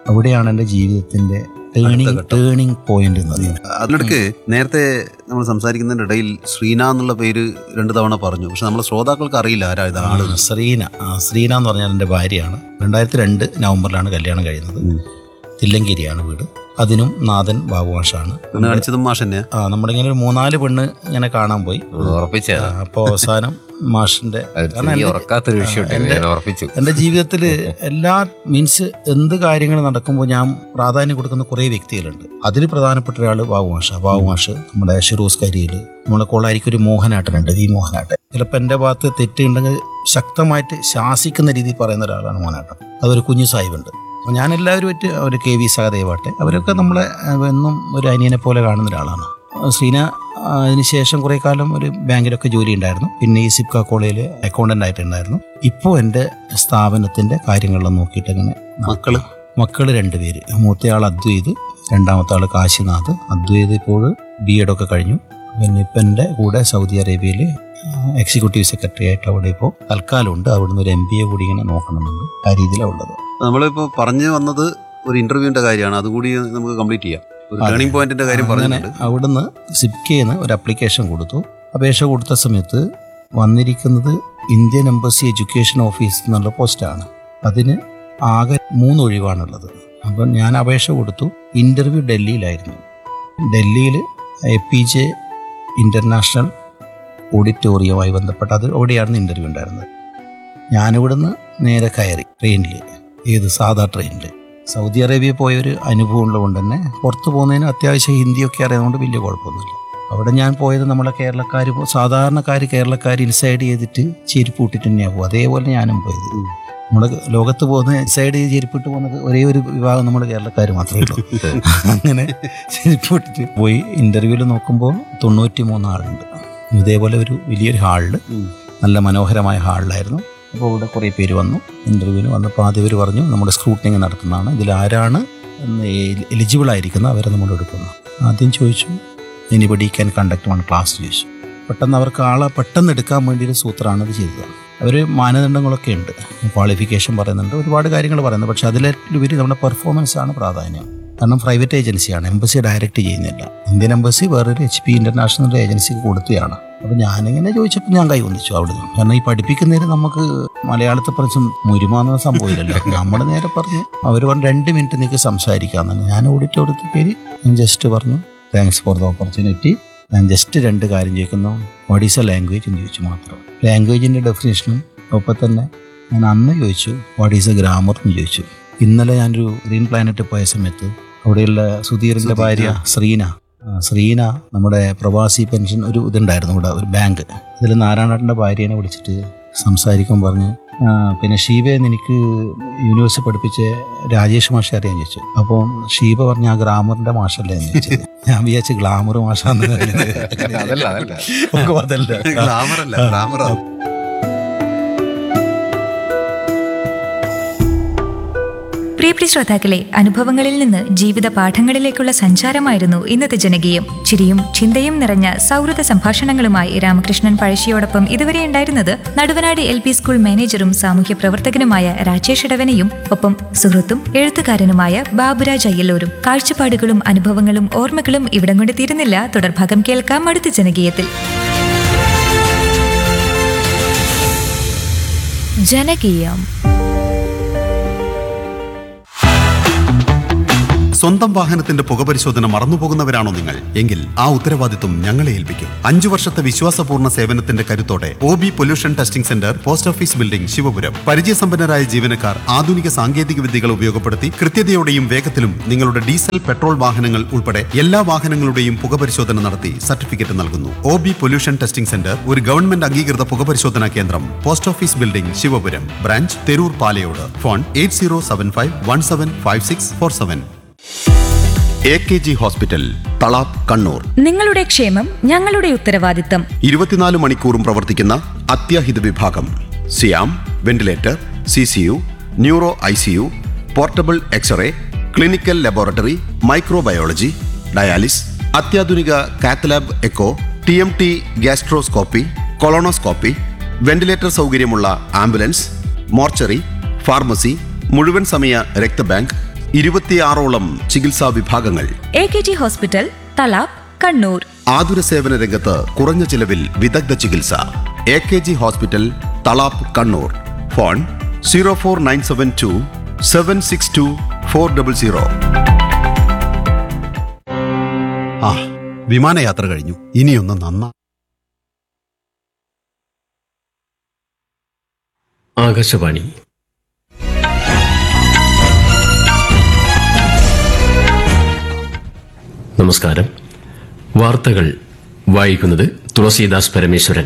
അവിടെയാണ് എൻ്റെ ജീവിതത്തിൻ്റെ ടേണിങ് ടേണിങ് പോയിന്റ് എന്ന് പറയുന്നത് അതിനിടയ്ക്ക് നേരത്തെ നമ്മൾ സംസാരിക്കുന്നതിന്റെ ഇടയിൽ ശ്രീന എന്നുള്ള പേര് രണ്ടു തവണ പറഞ്ഞു പക്ഷെ നമ്മളെ ശ്രോതാക്കൾക്ക് അറിയില്ല ആരാ ഇത് ആള് ആ, ശ്രീന ആ, ശ്രീന എന്ന് പറഞ്ഞാൽ എൻ്റെ ഭാര്യയാണ് രണ്ടായിരത്തി രണ്ട് നവംബറിലാണ് കല്യാണം കഴിയുന്നത് തില്ലങ്കേരിയാണ് വീട് അതിനും നാഥൻ ബാബുമാഷാണ് പെണ്ണ് കാണിച്ചതും മാഷ് തന്നെയാ ആ നമ്മളിങ്ങനെ ഒരു മൂന്നാല് പെണ്ണ് ഇങ്ങനെ കാണാൻ പോയി ഉറപ്പിച്ച അപ്പോൾ അവസാനം മാഷിന്റെ കാരണം എൻ്റെ- ഉറക്കാത്തൊരു വിഷയം ആ, എൻ്റെ- ഉറപ്പിച്ചു എൻ്റെ ജീവിതത്തിൽ എല്ലാ മീൻസ് എന്ത് കാര്യങ്ങൾ നടക്കുമ്പോൾ ഞാൻ പ്രാധാന്യം കൊടുക്കുന്ന കുറേ വ്യക്തികളുണ്ട് അതിൽ പ്രധാനപ്പെട്ട ഒരാൾ ബാബുമാഷ ബാബുമാഷ് നമ്മുടെ ഷിറൂസ് കരിയിൽ നമ്മളെ കോളായിരിക്കും ഒരു മോഹനാട്ടനുണ്ട് വി മോഹനാട്ടൻ ചിലപ്പോൾ എൻ്റെ ഭാഗത്ത് തെറ്റുണ്ടെങ്കിൽ ശക്തമായിട്ട് ശാസിക്കുന്ന രീതിയിൽ പറയുന്ന ഒരാളാണ് മോഹനാട്ടൻ അതൊരു കുഞ്ഞു സാഹിബുണ്ട് അപ്പോൾ ഞാൻ എല്ലാവരുമായിട്ട് ഒരു കെ വി സഹദേവാട്ടെ അവരൊക്കെ നമ്മളെ അഹ്, എന്നും ഒരു അനിയനെ പോലെ കാണുന്ന ഒരാളാണ് ശ്രീന അതിനുശേഷം കുറേ കാലം ഒരു ബാങ്കിലൊക്കെ ജോലി ഉണ്ടായിരുന്നു പിന്നെ ഈ സിപ്ക കോളേജിൽ അക്കൗണ്ടന്റ് ആയിട്ടുണ്ടായിരുന്നു ഇപ്പോൾ എൻ്റെ സ്ഥാപനത്തിൻ്റെ കാര്യങ്ങളെല്ലാം നോക്കിയിട്ട് അങ്ങനെ മക്കള് മക്കൾ രണ്ടുപേര് മൂത്തയാൾ അദ്വൈത് രണ്ടാമത്തെ ആൾ കാശിനാഥ് അദ്വൈത് ഇപ്പോൾ ബി എഡ് ഒക്കെ കഴിഞ്ഞു പിന്നെ ഇപ്പം എൻ്റെ കൂടെ സൗദി അറേബ്യയിൽ എക്സിക്യൂട്ടീവ് സെക്രട്ടറി ആയിട്ട് അവിടെ ഇപ്പോൾ തൽക്കാലമുണ്ട് അവിടുന്ന് ഒരു എം ബി എ കൂടി ഇങ്ങനെ നോക്കണമെന്നുണ്ട് ആ രീതിയിലാണ് ഉള്ളത് നമ്മളിപ്പോ പറഞ്ഞു വന്നത് ഒരു ഇന്റർവ്യൂവിന്റെ കാര്യമാണ് അതുകൂടി നമുക്ക് കംപ്ലീറ്റ് ചെയ്യാം ഒരു അതെ. ടേണിംഗ് പോയിന്റിന്റെ കാര്യം അങ്ങനെ പറഞ്ഞിട്ടുണ്ട് അവിടുന്ന് സിപ്കേന്ന് ഒരു അപ്ലിക്കേഷൻ കൊടുത്തു അപേക്ഷ കൊടുത്ത സമയത്ത് വന്നിരിക്കുന്നത് ഇന്ത്യൻ എംബസി എഡ്യൂക്കേഷൻ ഓഫീസ് എന്നുള്ള പോസ്റ്റാണ് അതിന് ആകെ മൂന്ന് ഒഴിവാണുള്ളത് അപ്പം ഞാൻ അപേക്ഷ കൊടുത്തു ഇൻ്റർവ്യൂ ഡൽഹിയിലായിരുന്നു ഡൽഹിയിൽ എ പി ജെ ഇൻ്റർനാഷണൽ ഓഡിറ്റോറിയവുമായി ബന്ധപ്പെട്ട് അത് അവിടെയായിരുന്നു ഇൻ്റർവ്യൂ ഉണ്ടായിരുന്നത് ഞാനിവിടുന്ന് നേരെ കയറി ട്രെയിനിൽ ഏത് സാധാ ട്രെയിനിൽ സൗദി അറേബ്യ പോയൊരു അനുഭവം ഉള്ളതുകൊണ്ട് തന്നെ പുറത്ത് പോകുന്നതിന് അത്യാവശ്യം ഹിന്ദിയൊക്കെ അറിയാവുന്നതുകൊണ്ട് വലിയ കുഴപ്പമൊന്നുമില്ല അവിടെ ഞാൻ പോയത് നമ്മളെ കേരളക്കാർ സാധാരണക്കാർ കേരളക്കാർ ഇൻസൈഡ് ചെയ്തിട്ട് ചെരുപ്പ് ഇട്ടിട്ട് തന്നെയാണ് പോകുക അതേപോലെ ഞാനും പോയത് നമ്മുടെ ലോകത്ത് പോകുന്ന ഇൻസൈഡ് ചെയ്ത് ചെരുപ്പിട്ട് പോകുന്നത് ഒരേ ഒരു വിഭാഗം നമ്മുടെ കേരളക്കാർ മാത്രമേ ഉള്ളൂ അങ്ങനെ ചെരുപ്പ് ഇട്ടിട്ട് പോയി ഇൻ്റർവ്യൂവിൽ നോക്കുമ്പോൾ തൊണ്ണൂറ്റി മൂന്ന് ആളുണ്ട് ഇതേപോലെ ഒരു വലിയൊരു ഹാളിൽ നല്ല മനോഹരമായ ഹാളിലായിരുന്നു അപ്പോൾ ഇവിടെ കുറേ പേര് വന്നു ഇൻ്റർവ്യൂവിന് വന്നപ്പോൾ ആദ്യം ഇവർ പറഞ്ഞു നമ്മുടെ സ്ക്രൂട്ടിനിങ് നടത്തുന്നതാണ് ഇതിൽ ആരാണ് എലിജിബിൾ ആയിരിക്കുന്നത് അവരെ നമ്മൾ എടുക്കുന്നു ആദ്യം ചോദിച്ചു anybody can conduct one class ചോദിച്ചു പെട്ടെന്ന് അവർക്ക് ആളെ പെട്ടെന്ന് എടുക്കാൻ വേണ്ടി ഒരു സൂത്രമാണ് ഇത് ചെയ്തത് അവർ മാനദണ്ഡങ്ങളൊക്കെ ഉണ്ട് ക്വാളിഫിക്കേഷൻ പറയുന്നുണ്ട് ഒരുപാട് കാര്യങ്ങൾ പറയുന്നത് പക്ഷേ അതിലുപരി നമ്മുടെ പെർഫോമൻസ് ആണ് പ്രാധാന്യം കാരണം പ്രൈവറ്റ് ഏജൻസിയാണ് എംബസി ഡയറക്റ്റ് ചെയ്യുന്നില്ല ഇന്ത്യൻ എംബസി വേറൊരു എച്ച് പി ഇന്റർനാഷണൽ ഏജൻസിക്ക് കൊടുത്തതാണ് അപ്പോൾ ഞാനിങ്ങനെ ചോദിച്ചപ്പോൾ ഞാൻ കൈ ഒന്നിച്ചു അവിടുന്ന് കാരണം ഈ പഠിപ്പിക്കുന്നതിന് നമുക്ക് മലയാളത്തെ പറഞ്ഞും മുരുമാന്ന സംഭവമില്ലല്ലോ നമ്മൾ നേരെ പറഞ്ഞു അവർ പറഞ്ഞു രണ്ട് മിനിറ്റ് നിങ്ങൾക്ക് സംസാരിക്കാമെന്നാണ് ഞാൻ ഓഡിറ്റോറിയത്തിൽ പേര് ഞാൻ ജസ്റ്റ് പറഞ്ഞു താങ്ക്സ് ഫോർ ദ ഓപ്പർച്യൂണിറ്റി ഞാൻ ജസ്റ്റ് രണ്ട് കാര്യം ചോദിക്കുന്നു വാട്ട് ഈസ് എ ലാംഗ്വേജ് എന്ന് ചോദിച്ചു മാത്രം ലാംഗ്വേജിൻ്റെ ഡെഫിനേഷനും ഒപ്പം തന്നെ ഞാൻ അന്ന് ചോദിച്ചു വാട്ട് ഈസ് എ ഗ്രാമർ എന്ന് ചോദിച്ചു ഇന്നലെ ഞാനൊരു ഗ്രീൻ പ്ലാനറ്റ് പോയ സമയത്ത് അവിടെയുള്ള സുധീറിൻ്റെ ഭാര്യ ശ്രീന ആ, ശ്രീന നമ്മുടെ പ്രവാസി പെൻഷൻ ഒരു ഇതുണ്ടായിരുന്നു ഇവിടെ ഒരു ബാങ്ക് ഇതിൽ നാരായണേട്ടൻ്റെ ഭാര്യനെ വിളിച്ചിട്ട് സംസാരിക്കാൻ പറഞ്ഞ് ആ, പിന്നെ ഷീബയെന്ന് എനിക്ക് യൂണിവേഴ്സിറ്റി പഠിപ്പിച്ച രാജേഷ് മാഷ അറിയാൻ ചോദിച്ചു അപ്പം ഷീബ പറഞ്ഞ ആ ഗ്രാമറിന്റെ മാഷല്ലേ എന്ന് ചോദിച്ചത് ഞാൻ വിചാരിച്ചു ഗ്ലാമർ മാഷാന്ന് അതല്ല, അതല്ല. ഒക്കെ അതല്ല Glamour അല്ല, glamour ആ. പ്രിയപ്രിയ ശ്രോതാക്കളെ അനുഭവങ്ങളിൽ നിന്ന് ജീവിത പാഠങ്ങളിലേക്കുള്ള സഞ്ചാരമായിരുന്നു ഇന്നത്തെ ജനകീയം ചിരിയും ചിന്തയും നിറഞ്ഞ സൗഹൃദ സംഭാഷണങ്ങളുമായി രാമകൃഷ്ണൻ പഴശ്ശിയോടൊപ്പം ഇതുവരെ ഉണ്ടായിരുന്നത് നടുവനാട് എൽ പി സ്കൂൾ മാനേജറും സാമൂഹ്യ പ്രവർത്തകനുമായ രാജേഷ് ഇടവനയും ഒപ്പം സുഹൃത്തും എഴുത്തുകാരനുമായ ബാബുരാജ് അയ്യല്ലൂരും കാഴ്ചപ്പാടുകളും അനുഭവങ്ങളും ഓർമ്മകളും ഇവിടം കൊണ്ട് തീരുന്നില്ല തുടർഭാഗം കേൾക്കാം അടുത്ത ജനകീയത്തിൽ ജനകീയം സ്വന്തം വാഹനത്തിന്റെ പുകപരിശോധന മറന്നുപോകുന്നവരാണോ നിങ്ങൾ എങ്കിൽ ആ ഉത്തരവാദിത്വം ഞങ്ങളെ ഏൽപ്പിക്കും അഞ്ചു വർഷത്തെ വിശ്വാസപൂർണ്ണ സേവനത്തിന്റെ കരുത്തോടെ O B pollution testing centre post office building Sivapuram പരിചയസമ്പന്നരായ ജീവനക്കാർ ആധുനിക സാങ്കേതിക വിദ്യകൾ ഉപയോഗപ്പെടുത്തി കൃത്യതയോടെയും വേഗത്തിലും നിങ്ങളുടെ ഡീസൽ പെട്രോൾ വാഹനങ്ങൾ ഉൾപ്പെടെ എല്ലാ വാഹനങ്ങളുടെയും പുകപരിശോധന നടത്തി സർട്ടിഫിക്കറ്റ് നൽകുന്നു O B pollution testing centre ഒരു ഗവൺമെന്റ് അംഗീകൃത പുകപരിശോധനാ കേന്ദ്രം post office building Sivapuram branch Theroor Palayode phone eight zero seven five one seven five six four seven A K G hospital Thalap Kannur നിങ്ങളുടെ ക്ഷേമം ഞങ്ങളുടെ ഉത്തരവാദിത്തം ഇരുപത്തിനാല് മണിക്കൂറും പ്രവർത്തിക്കുന്ന അത്യാഹിത വിഭാഗം സിയാം ventilator C C U neuro I C U portable X-ray clinical laboratory microbiology dialysis അത്യാധുനിക cath lab echo T M T gastroscopy colonoscopy ventilator സൗകര്യമുള്ള ആംബുലൻസ് മോർച്ചറി ഫാർമസി മുഴുവൻ സമയ രക്തബാങ്ക് ഇരുപത്തിയാറോളം ചികിത്സാ വിഭാഗങ്ങൾ A K G hospital Thalap Kannur ആതുര സേവന രംഗത്ത് കുറഞ്ഞ ചിലവിൽ വിദഗ്ധ ചികിത്സ A K G hospital Thalap Kannur phone zero four nine seven two seven six two four double zero ആ വിമാനയാത്ര കഴിഞ്ഞു ഇനിയൊന്ന് നന്ന ആകാശവാണി നമസ്കാരം വാർത്തകൾ വായിക്കുന്നത് തുളസീദാസ് പരമേശ്വരൻ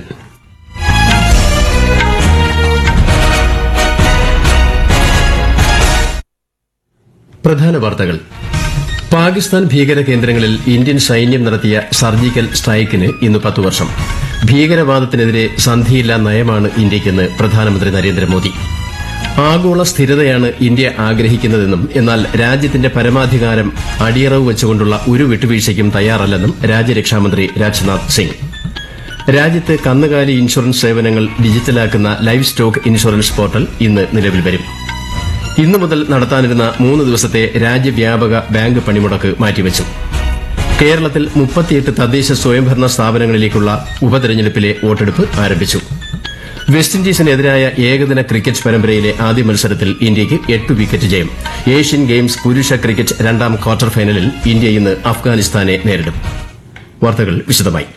പ്രധാന വാർത്തകൾ പാകിസ്ഥാൻ ഭീകര കേന്ദ്രങ്ങളിൽ ഇന്ത്യൻ സൈന്യം നടത്തിയ സർജിക്കൽ സ്ട്രൈക്കിന് ഇന്ന് പത്തു വർഷം ഭീകരവാദത്തിനെതിരെ സന്ധിയില്ലാ നയമാണ് ഇന്ത്യയ്ക്കെന്ന് പ്രധാനമന്ത്രി നരേന്ദ്രമോദി ആഗോള സ്ഥിരതയാണ് ഇന്ത്യ ആഗ്രഹിക്കുന്നതെന്നും എന്നാൽ രാജ്യത്തിന്റെ പരമാധികാരം അടിയറവ് വെച്ചുകൊണ്ടുള്ള ഒരു വിട്ടുവീഴ്ചയ്ക്കും തയ്യാറല്ലെന്നും രാജ്യരക്ഷാമന്ത്രി രാജ്നാഥ് സിംഗ് രാജ്യത്ത് കന്നുകാലി ഇൻഷുറൻസ് സേവനങ്ങൾ ഡിജിറ്റലാക്കുന്ന ലൈഫ് സ്റ്റോക്ക് ഇൻഷുറൻസ് പോർട്ടൽ ഇന്ന് നിലവിൽ വരും ഇന്നു മുതൽ നടത്താനിരുന്ന മൂന്ന് ദിവസത്തെ രാജ്യവ്യാപക ബാങ്ക് പണിമുടക്ക് മാറ്റിവച്ചു കേരളത്തിൽ മുപ്പത്തിയെട്ട് തദ്ദേശ സ്വയംഭരണ സ്ഥാപനങ്ങളിലേക്കുള്ള ഉപതെരഞ്ഞെടുപ്പിലെ വോട്ടെടുപ്പ് ആരംഭിച്ചു വെസ്റ്റ് ഇൻഡീസിനെതിരായ ഏകദിന ക്രിക്കറ്റ് പരമ്പരയിലെ ആദ്യ മത്സരത്തിൽ ഇന്ത്യയ്ക്ക് എട്ട് വിക്കറ്റ് ജയം ഏഷ്യൻ ഗെയിംസ് പുരുഷ ക്രിക്കറ്റ് രണ്ടാം ക്വാർട്ടർ ഫൈനലിൽ ഇന്ത്യ ഇന്ന് അഫ്ഗാനിസ്ഥാനെ നേരിടും വാർത്തകൾ വിശദമായി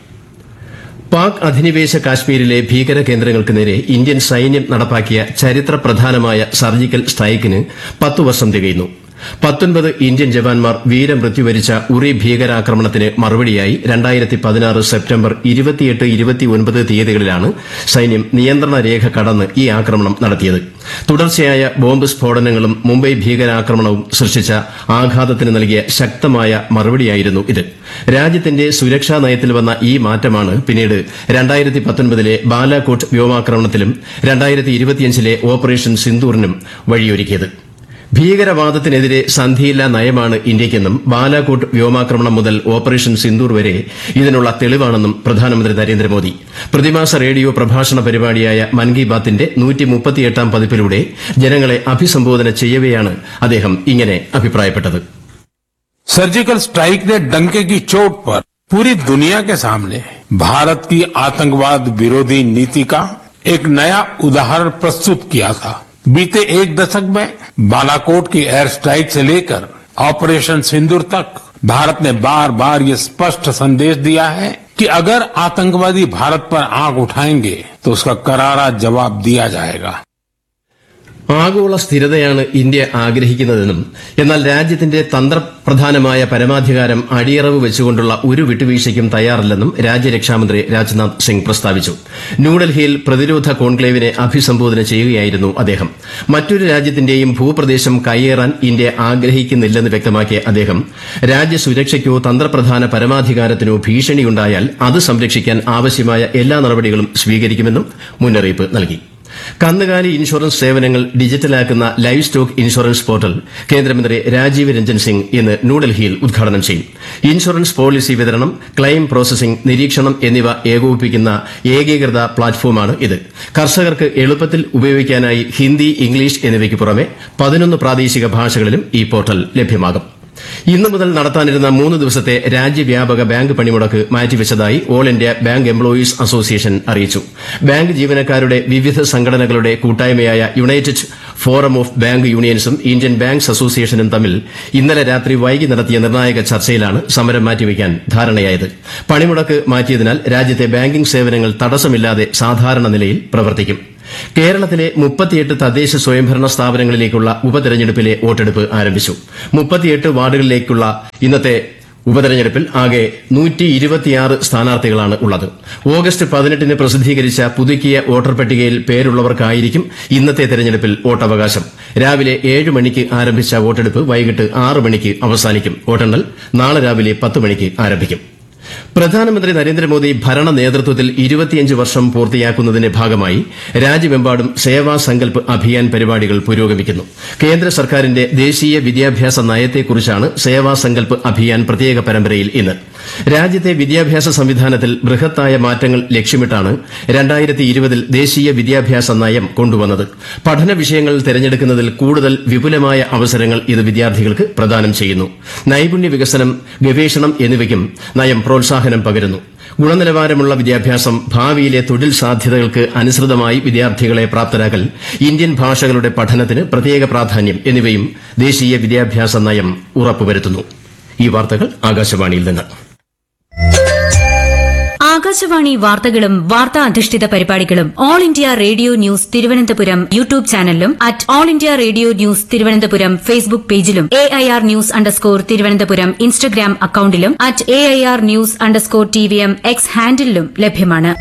പാക് അധിനിവേശ കാശ്മീരിലെ ഭീകര കേന്ദ്രങ്ങൾക്ക് നേരെ ഇന്ത്യൻ സൈന്യം നടപ്പാക്കിയ ചരിത്ര പ്രധാനമായ സർജിക്കൽ സ്ട്രൈക്കിന് പത്തു വർഷം തികയുന്നു പത്തൊൻപത് ഇന്ത്യൻ ജവാന്മാർ വീരമൃത്യു വരിച്ച ഉറി ഭീകരാക്രമണത്തിന് മറുപടിയായി രണ്ടായിരത്തി പതിനാറ് സെപ്റ്റംബർ ഇരുപത്തിയെട്ട് ഇരുപത്തിയൊൻപത് തീയതികളിലാണ് സൈന്യം നിയന്ത്രണ രേഖ കടന്ന് ഈ ആക്രമണം നടത്തിയത് തുടർച്ചയായ ബോംബ് സ്ഫോടനങ്ങളും മുംബൈ ഭീകരാക്രമണവും സൃഷ്ടിച്ച ആഘാതത്തിന് നൽകിയ ശക്തമായ മറുപടിയായിരുന്നു ഇത് രാജ്യത്തിന്റെ സുരക്ഷാ നയത്തിൽ വന്ന ഈ മാറ്റമാണ് പിന്നീട് രണ്ടായിരത്തി പത്തൊൻപതിലെ ബാലാകോട്ട് വ്യോമാക്രമണത്തിലും രണ്ടായിരത്തി ഇരുപത്തിയഞ്ചിലെ ഓപ്പറേഷൻ സിന്ദൂറിനും വഴിയൊരുക്കിയത് ഭീകരവാദത്തിനെതിരെ സന്ധിയില്ലാ നയമാണ് ഇന്ത്യയ്ക്കെന്നും ബാലാകോട്ട് വ്യോമാക്രമണം മുതൽ ഓപ്പറേഷൻ സിന്ദൂർ വരെ ഇതിനുള്ള തെളിവാണെന്നും പ്രധാനമന്ത്രി നരേന്ദ്രമോദി പ്രതിമാസ റേഡിയോ പ്രഭാഷണ പരിപാടിയായ മൻ കി ബാത്തിന്റെ നൂറ്റിമുപ്പത്തിയെട്ടാം പതിപ്പിലൂടെ ജനങ്ങളെ അഭിസംബോധന ചെയ്യവെയാണ് അദ്ദേഹം ഇങ്ങനെ അഭിപ്രായപ്പെട്ടത് सर्जिकल स्ट्राइक ने डंके की चोट पर पूरी दुनिया के सामने भारत की आतंकवाद विरोधी नीति का एक नया उदाहरण प्रस्तुत किया था बीते एक दशक में बालाकोट की एयर स्ट्राइक से लेकर ऑपरेशन सिंदूर तक भारत ने बार बार ये स्पष्ट संदेश दिया है कि अगर आतंकवादी भारत पर आंख उठाएंगे तो उसका करारा जवाब दिया जाएगा ആഗോള സ്ഥിരതയാണ് ഇന്ത്യ ആഗ്രഹിക്കുന്നതെന്നും എന്നാൽ രാജ്യത്തിന്റെ തന്ത്രപ്രധാനമായ പരമാധികാരം അടിയറവ് വെച്ചുകൊണ്ടുള്ള ഒരു വിട്ടുവീഴ്ചയ്ക്കും തയ്യാറല്ലെന്നും രാജ്യരക്ഷാമന്ത്രി രാജ്നാഥ് സിംഗ് പ്രസ്താവിച്ചു ന്യൂഡൽഹിയിൽ പ്രതിരോധ കോൺക്ലേവിനെ അഭിസംബോധന ചെയ്യുകയായിരുന്നു അദ്ദേഹം മറ്റൊരു രാജ്യത്തിന്റെയും ഭൂപ്രദേശം കയ്യേറാൻ ഇന്ത്യ ആഗ്രഹിക്കുന്നില്ലെന്ന് വ്യക്തമാക്കിയ അദ്ദേഹം രാജ്യസുരക്ഷയ്ക്കോ തന്ത്രപ്രധാന പരമാധികാരത്തിനോ ഭീഷണിയുണ്ടായാൽ അത് സംരക്ഷിക്കാൻ ആവശ്യമായ എല്ലാ നടപടികളും സ്വീകരിക്കുമെന്നും മുന്നറിയിപ്പ് നൽകി കന്നുകാലി ഇൻഷുറൻസ് സേവനങ്ങൾ ഡിജിറ്റലാക്കുന്ന ലൈവ് സ്റ്റോക്ക് ഇൻഷുറൻസ് പോർട്ടൽ കേന്ദ്രമന്ത്രി രാജീവ് രഞ്ജൻ സിംഗ് ഇന്ന് ന്യൂഡൽഹിയിൽ ഉദ്ഘാടനം ചെയ്യും ഇൻഷുറൻസ് പോളിസി വിതരണം ക്ലെയിം പ്രോസസിംഗ് നിരീക്ഷണം എന്നിവ ഏകോപിപ്പിക്കുന്ന ഏകീകൃത പ്ലാറ്റ്ഫോമാണ് ഇത് കർഷകർക്ക് എളുപ്പത്തിൽ ഉപയോഗിക്കാനായി ഹിന്ദി ഇംഗ്ലീഷ് എന്നിവയ്ക്ക് പുറമെ പതിനൊന്ന് പ്രാദേശിക ഭാഷകളിലും ഈ പോർട്ടൽ ലഭ്യമാകും ഇന്നു മുതൽ നടത്താനിരുന്ന മൂന്ന് ദിവസത്തെ രാജ്യവ്യാപക ബാങ്ക് പണിമുടക്ക് മാറ്റിവെച്ചതായി all India bank employees association അറിയിച്ചു ബാങ്ക് ജീവനക്കാരുടെ വിവിധ സംഘടനകളുടെ കൂട്ടായ്മയായ യുണൈറ്റഡ് ഫോറം ഓഫ് ബാങ്ക് യൂണിയൻസും ഇന്ത്യൻ ബാങ്ക്സ് അസോസിയേഷനും തമ്മിൽ ഇന്നലെ രാത്രി വൈകി നടത്തിയ നിർണായക ചർച്ചയിലാണ് സമരം മാറ്റിവെക്കാൻ ധാരണയായത് പണിമുടക്ക് മാറ്റിയതിനാൽ രാജ്യത്തെ ബാങ്കിംഗ് സേവനങ്ങൾ തടസ്സമില്ലാതെ സാധാരണ നിലയിൽ പ്രവർത്തിക്കും കേരളത്തിലെ മുപ്പത്തിയെട്ട് തദ്ദേശ സ്വയംഭരണ സ്ഥാപനങ്ങളിലേക്കുള്ള ഉപതെരഞ്ഞെടുപ്പിലെ വോട്ടെടുപ്പ് ആരംഭിച്ചു മുപ്പത്തിയെട്ട് വാർഡുകളിലേക്കുള്ള ഇന്നത്തെ ഉപതെരഞ്ഞെടുപ്പിൽ ആകെ നൂറ്റി ഇരുപത്തിയാറ് സ്ഥാനാർത്ഥികളാണ് ഉള്ളത് ഓഗസ്റ്റ് പതിനെട്ടിന് പ്രസിദ്ധീകരിച്ച പുതുക്കിയ വോട്ടർ പട്ടികയിൽ പേരുള്ളവർക്കായിരിക്കും ഇന്നത്തെ തെരഞ്ഞെടുപ്പിൽ വോട്ടവകാശം രാവിലെ ഏഴ് മണിക്ക് ആരംഭിച്ച വോട്ടെടുപ്പ് വൈകിട്ട് ആറ് മണിക്ക് അവസാനിക്കും വോട്ടെണ്ണൽ നാളെ രാവിലെ പത്ത് മണിക്ക് ആരംഭിക്കും പ്രധാനമന്ത്രി നരേന്ദ്രമോദി ഭരണ നേതൃത്വത്തിൽ ഇരുപത്തിയഞ്ച് വർഷം പൂർത്തിയാക്കുന്നതിന്റെ ഭാഗമായി രാജ്യമെമ്പാടും സേവാ സങ്കൽപ് അഭിയാൻ പരിപാടികൾ പുരോഗമിക്കുന്നു കേന്ദ്ര സർക്കാരിന്റെ ദേശീയ വിദ്യാഭ്യാസ നയത്തെക്കുറിച്ചാണ് സേവാ സങ്കൽപ് അഭിയാൻ പ്രത്യേക പരമ്പരയിൽ ഇന്ന് രാജ്യത്തെ വിദ്യാഭ്യാസ സംവിധാനത്തിൽ ബൃഹത്തായ മാറ്റങ്ങൾ ലക്ഷ്യമിട്ടാണ് രണ്ടായിരത്തി ഇരുപതിൽ ദേശീയ വിദ്യാഭ്യാസ നയം കൊണ്ടുവന്നത് പഠന വിഷയങ്ങൾ തിരഞ്ഞെടുക്കുന്നതിൽ കൂടുതൽ വിപുലമായ അവസരങ്ങൾ ഇത് വിദ്യാർത്ഥികൾക്ക് പ്രദാനം ചെയ്യുന്നു നൈപുണ്യ വികസനം ഗവേഷണം എന്നിവയ്ക്കും നയം പ്രോത്സാഹനം പകരുന്നു ഗുണനിലവാരമുള്ള വിദ്യാഭ്യാസം ഭാവിയിലെ തൊഴിൽ സാധ്യതകൾക്ക് അനുസൃതമായി വിദ്യാർത്ഥികളെ പ്രാപ്തരാക്കൽ ഇന്ത്യൻ ഭാഷകളുടെ പഠനത്തിന് പ്രത്യേക പ്രാധാന്യം എന്നിവയും ദേശീയ വിദ്യാഭ്യാസ നയം ഉറപ്പുവരുത്തുന്നു ഈ വാർത്തകൾ ആകാശവാണിയിൽ നിന്ന് ആകാശവാണി വാർത്തകളും വാർത്താ അധിഷ്ഠിത പരിപാടികളും all India radio news Thiruvananthapuram YouTube ചാനലിലും at all India radio news Thiruvananthapuram Facebook പേജിലും A I R news underscore Thiruvananthapuram Instagram അക്കൌണ്ടിലും at A I R news underscore T V M X ഹാൻഡിലും ലഭ്യമാണ്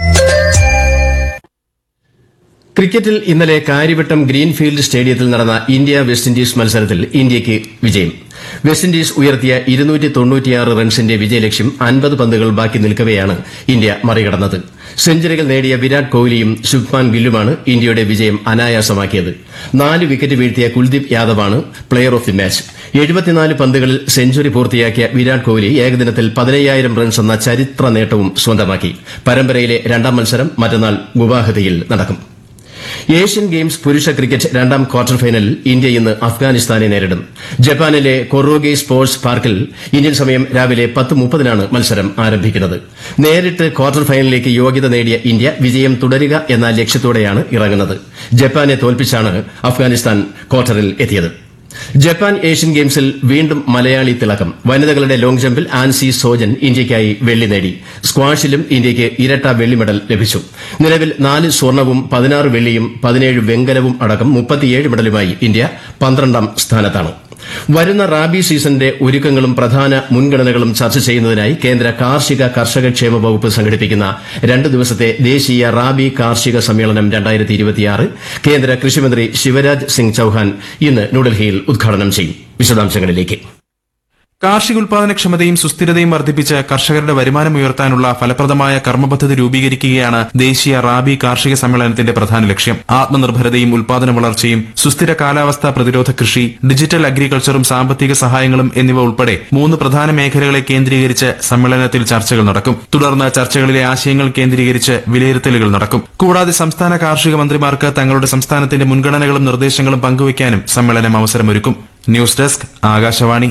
ക്രിക്കറ്റിൽ ഇന്നലെ കാര്യവട്ടം ഗ്രീൻഫീൽഡ് സ്റ്റേഡിയത്തിൽ നടന്ന ഇന്ത്യ വെസ്റ്റ് ഇൻഡീസ് മത്സരത്തിൽ ഇന്ത്യയ്ക്ക് വിജയം വെസ്റ്റ് ഇൻഡീസ് ഉയർത്തിയ ഇരുന്നൂറ്റി തൊണ്ണൂറ്റിയാറ് റൺസിന്റെ വിജയലക്ഷ്യം അൻപത് പന്തുകൾ ബാക്കി നിൽക്കവെയാണ് ഇന്ത്യ മറികടന്നത് സെഞ്ചുറികൾ നേടിയ വിരാട് കോഹ്ലിയും ശുഭ്മാൻ ഗില്ലുമാണ് ഇന്ത്യയുടെ വിജയം അനായാസമാക്കിയത് നാല് വിക്കറ്റ് വീഴ്ത്തിയ കുൽദീപ് യാദവാണ് പ്ലെയർ ഓഫ് ദി മാച്ച് എഴുപത്തിനാല് പന്തുകളിൽ സെഞ്ചുറി പൂർത്തിയാക്കിയ വിരാട് കോഹ്ലി ഏകദിനത്തിൽ പതിനയ്യായിരം റൺസ് എന്ന ചരിത്ര നേട്ടവും സ്വന്തമാക്കി പരമ്പരയിലെ രണ്ടാം മത്സരം മറ്റന്നാൾ ഗുവാഹത്തിയിൽ നടക്കും ഏഷ്യൻ ഗെയിംസ് പുരുഷ ക്രിക്കറ്റ് രണ്ടാം ക്വാർട്ടർ ഫൈനലിൽ ഇന്ത്യ ഇന്ന് അഫ്ഗാനിസ്ഥാനെ നേരിടും ജപ്പാനിലെ കൊറോഗെ സ്പോർട്സ് പാർക്കിൽ ഇന്ത്യൻ സമയം രാവിലെ പത്ത് മുപ്പതിനാണ് മത്സരം ആരംഭിക്കുന്നത് നേരിട്ട് ക്വാർട്ടർ ഫൈനലിലേക്ക് യോഗ്യത നേടിയ ഇന്ത്യ വിജയം തുടരുക എന്ന ലക്ഷ്യത്തോടെയാണ് ഇറങ്ങുന്നത് ജപ്പാനെ തോൽപ്പിച്ചാണ് അഫ്ഗാനിസ്ഥാൻ ക്വാർട്ടറിൽ എത്തിയത് ജപ്പാൻ ഏഷ്യൻ ഗെയിംസിൽ വീണ്ടും മലയാളി തിളക്കം വനിതകളുടെ ലോങ് ജമ്പിൽ ആൻസി സോജൻ ഇന്ത്യയ്ക്കായി വെള്ളി നേടി സ്ക്വാഷിലും ഇന്ത്യയ്ക്ക് ഇരട്ട വെള്ളി മെഡൽ ലഭിച്ചു നിലവിൽ നാല് സ്വർണവും പതിനാറ് വെള്ളിയും പതിനേഴ് വെങ്കലവും അടക്കം മുപ്പത്തിയേഴ് മെഡലുമായി ഇന്ത്യ പന്ത്രണ്ടാം സ്ഥാനത്താണ് വരുന്ന റാബി സീസണിന്റെ ഒരുക്കങ്ങളും പ്രധാന മുൻഗണനകളും ചർച്ച ചെയ്യുന്നതിനായി കേന്ദ്ര കാർഷിക കർഷക ക്ഷേമ വകുപ്പ് സംഘടിപ്പിക്കുന്ന രണ്ട് ദിവസത്തെ ദേശീയ റാബി കാർഷിക സമ്മേളനം കേന്ദ്ര കൃഷിമന്ത്രി ശിവരാജ് സിംഗ് ചൌഹാൻ ഇന്ന് ന്യൂഡൽഹിയിൽ ഉദ്ഘാടനം ചെയ്യും വിശദാംശങ്ങളിലേക്ക് കാർഷികോൽപാദനക്ഷമതയും സുസ്ഥിരതയും വർദ്ധിപ്പിച്ച് കർഷകരുടെ വരുമാനം ഉയർത്താനുള്ള ഫലപ്രദമായ കർമ്മപദ്ധതി രൂപീകരിക്കുകയാണ് ദേശീയ റാബി കാർഷിക സമ്മേളനത്തിന്റെ പ്രധാന ലക്ഷ്യം ആത്മനിർഭരതയും ഉൽപാദന വളർച്ചയും സുസ്ഥിര കാലാവസ്ഥാ പ്രതിരോധ കൃഷി ഡിജിറ്റൽ അഗ്രികൾച്ചറും സാമ്പത്തിക സഹായങ്ങളും എന്നിവ ഉൾപ്പെടെ മൂന്ന് പ്രധാന മേഖലകളെ കേന്ദ്രീകരിച്ച് സമ്മേളനത്തിൽ ചർച്ചകൾ നടക്കും തുടർന്ന് ചർച്ചകളിലെ ആശയങ്ങൾ കേന്ദ്രീകരിച്ച് വിലയിരുത്തലുകൾ നടക്കും കൂടാതെ സംസ്ഥാന കാർഷിക മന്ത്രിമാർക്ക് തങ്ങളുടെ സംസ്ഥാനത്തിന്റെ മുൻഗണനകളും നിർദ്ദേശങ്ങളും പങ്കുവയ്ക്കാനും സമ്മേളനം അവസരമൊരുക്കും ന്യൂസ് ഡെസ്ക് ആകാശവാണി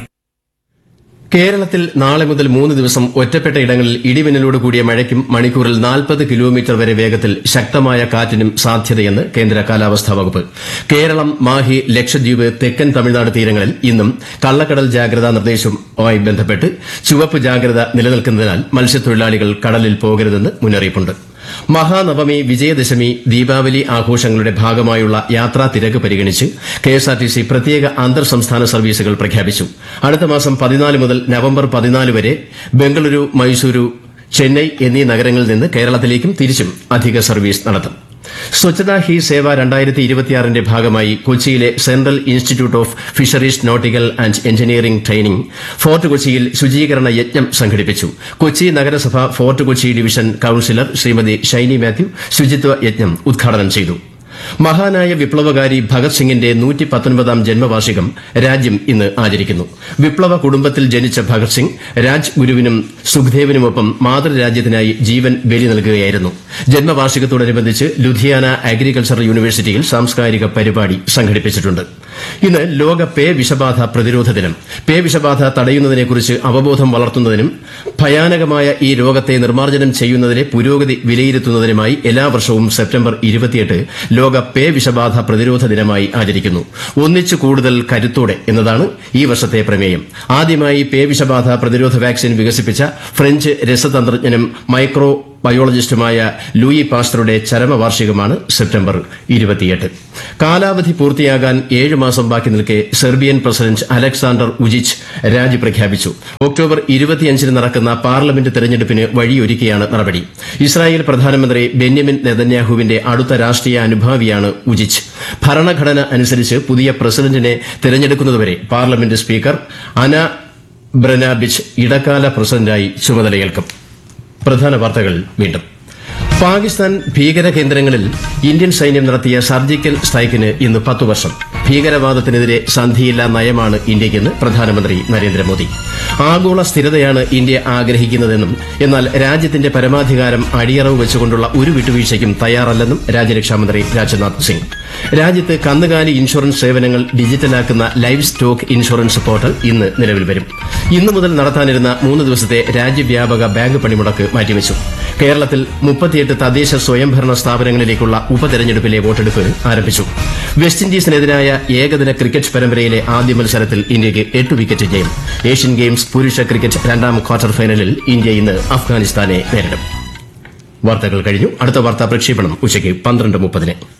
കേരളത്തിൽ നാളെ മുതൽ മൂന്ന് ദിവസം ഒറ്റപ്പെട്ട ഇടങ്ങളിൽ ഇടിമിന്നലോട് കൂടിയ മഴയ്ക്കും മണിക്കൂറിൽ നാൽപ്പത് കിലോമീറ്റർ വരെ വേഗത്തിൽ ശക്തമായ കാറ്റിനും സാധ്യതയെന്ന് കേന്ദ്ര കാലാവസ്ഥാ വകുപ്പ് കേരളം മാഹി ലക്ഷദ്വീപ് തെക്കൻ തമിഴ്നാട് തീരങ്ങളിൽ ഇന്നും കള്ളക്കടൽ ജാഗ്രതാ നിർദ്ദേശവുമായി ബന്ധപ്പെട്ട് ചുവപ്പ് ജാഗ്രത നിലനിൽക്കുന്നതിനാൽ മത്സ്യത്തൊഴിലാളികൾ കടലിൽ പോകരുതെന്ന് മുന്നറിയിപ്പുണ്ട് മഹാനവമി വിജയദശമി ദീപാവലി ആഘോഷങ്ങളുടെ ഭാഗമായുള്ള യാത്രാ തിരക്ക് പരിഗണിച്ച് കെഎസ്ആർടിസി പ്രത്യേക അന്തർ സംസ്ഥാന സർവീസുകൾ പ്രഖ്യാപിച്ചു അടുത്ത മാസം പതിനാല് മുതൽ നവംബർ പതിനാല് വരെ ബംഗളൂരു മൈസൂരു ചെന്നൈ എന്നീ നഗരങ്ങളിൽ നിന്ന് കേരളത്തിലേക്കും തിരിച്ചും അധിക സർവീസ് നടത്തും സ്വച്ഛതാ ഹി സേവ രണ്ടായിരത്തി ഇരുപത്തിയാറിന്റെ ഭാഗമായി കൊച്ചിയിലെ central institute of fisheries nautical and engineering training fort കൊച്ചിയിൽ ശുചീകരണ യജ്ഞം സംഘടിപ്പിച്ചു കൊച്ചി നഗരസഭ fort Kochi division councillor Shrimati Shiny Mathew ശുചിത്വ യജ്ഞം ഉദ്ഘാടനം ചെയ്തു മഹാനായ വിപ്ലവകാരി ഭഗത് സിംഗിന്റെ നൂറ്റി പത്തൊൻപതാം ജന്മവാർഷികം രാജ്യം ഇന്ന് ആചരിക്കുന്നു വിപ്ലവ കുടുംബത്തിൽ ജനിച്ച ഭഗത് സിംഗ് രാജ് ഗുരുവിനും സുഖ്ദേവിനുമൊപ്പം മാതൃരാജ്യത്തിനായി ജീവൻ ബലി നൽകുകയായിരുന്നു ജന്മവാർഷികത്തോടനുബന്ധിച്ച് ലുധിയാന അഗ്രികൾച്ചർ യൂണിവേഴ്സിറ്റിയിൽ സാംസ്കാരിക പരിപാടി സംഘടിപ്പിച്ചിട്ടുണ്ട് ഇന്ന് ലോക പേ വിഷബാധ പ്രതിരോധ ദിനം പേ വിഷബാധ തടയുന്നതിനെക്കുറിച്ച് അവബോധം വളർത്തുന്നതിനും ഭയാനകമായ ഈ രോഗത്തെ നിർമ്മാർജ്ജനം ചെയ്യുന്നതിലെ പുരോഗതി വിലയിരുത്തുന്നതിനുമായി എല്ലാ വർഷവും സെപ്റ്റംബർ ഇരുപത്തിയെട്ട് ലോക പേ വിഷബാധ പ്രതിരോധ ദിനമായി ആചരിക്കുന്നു ഒന്നിച്ചു കൂടുതൽ കരുത്തോടെ എന്നതാണ് ഈ വർഷത്തെ പ്രമേയം ആദ്യമായി പേ വിഷബാധ പ്രതിരോധ വാക്സിൻ വികസിപ്പിച്ച ഫ്രഞ്ച് രസതന്ത്രജ്ഞനും മൈക്രോ ബയോളജിസ്റ്റുമായ ലൂയി പാസ്റ്ററുടെ ചരമവാർഷികമാണ് സെപ്റ്റംബർ ഇരുപത്തിയെട്ട് കാലാവധി പൂർത്തിയാകാൻ ഏഴ് മാസം ബാക്കി നിൽക്കെ സെർബിയൻ പ്രസിഡന്റ് അലക്സാണ്ടർ ഉജിച്ച് രാജി പ്രഖ്യാപിച്ചു ഒക്ടോബർ ഇരുപത്തിയഞ്ചിന് നടക്കുന്ന പാർലമെന്റ് തെരഞ്ഞെടുപ്പിന് വഴിയൊരുക്കിയാണ് നടപടി ഇസ്രായേൽ പ്രധാനമന്ത്രി ബെന്യമിൻ നെതന്യാഹുവിന്റെ അടുത്ത രാഷ്ട്രീയ അനുഭാവിയാണ് ഉജിച്ച് ഭരണഘടന അനുസരിച്ച് പുതിയ പ്രസിഡന്റിനെ തെരഞ്ഞെടുക്കുന്നതുവരെ പാർലമെന്റ് സ്പീക്കർ അന ബ്രനാബിച്ച് ഇടക്കാല പ്രസിഡന്റായി ചുമതലയേൽക്കും പ്രധാന വാർത്തകൾ വീണ്ടും പാകിസ്ഥാൻ ഭീകര കേന്ദ്രങ്ങളിൽ ഇന്ത്യൻ സൈന്യം നടത്തിയ സർജിക്കൽ സ്ട്രൈക്കിന് ഇന്ന് പത്തു വർഷം ഭീകരവാദത്തിനെതിരെ സന്ധിയില്ലാ നയമാണ് ഇന്ത്യയ്ക്കെന്ന് പ്രധാനമന്ത്രി നരേന്ദ്രമോദി ആഗോള സ്ഥിരതയാണ് ഇന്ത്യ ആഗ്രഹിക്കുന്നതെന്നും എന്നാൽ രാജ്യത്തിന്റെ പരമാധികാരം അടിയറവ് വെച്ചുകൊണ്ടുള്ള ഒരു വിട്ടുവീഴ്ചയ്ക്കും തയ്യാറല്ലെന്നും രാജ്യരക്ഷാമന്ത്രി രാജ്നാഥ് സിംഗ് രാജ്യത്ത് കന്നുകാലി ഇൻഷുറൻസ് സേവനങ്ങൾ ഡിജിറ്റലാക്കുന്ന ലൈവ് സ്റ്റോക്ക് ഇൻഷുറൻസ് പോർട്ടൽ ഇന്ന് നിലവിൽ വരും ഇന്നു മുതൽ നടത്താനിരുന്ന മൂന്ന് ദിവസത്തെ രാജ്യവ്യാപക ബാങ്ക് പണിമുടക്ക് മാറ്റിവെച്ചു കേരളത്തിൽ മുപ്പത്തിയെട്ട് തദ്ദേശ സ്വയംഭരണ സ്ഥാപനങ്ങളിലേക്കുള്ള ഉപതെരഞ്ഞെടുപ്പിലെ വോട്ടെടുപ്പ് ആരംഭിച്ചു വെസ്റ്റ് ഇൻഡീസിനെതിരായ ഏകദിന ക്രിക്കറ്റ് പരമ്പരയിലെ ആദ്യ മത്സരത്തിൽ ഇന്ത്യയ്ക്ക് എട്ട് വിക്കറ്റ് ജയം ഏഷ്യൻ ഗെയിംസ് പുരുഷ ക്രിക്കറ്റ് രണ്ടാം ക്വാർട്ടർ ഫൈനലിൽ ഇന്ത്യ ഇന്ന് അഫ്ഗാനിസ്ഥാനെ നേരിടും വാർത്തകൾ കഴിഞ്ഞു അടുത്ത വാർത്താ പ്രക്ഷേപണം ഉച്ചയ്ക്ക് പന്ത്രണ്ട് മുപ്പതിന്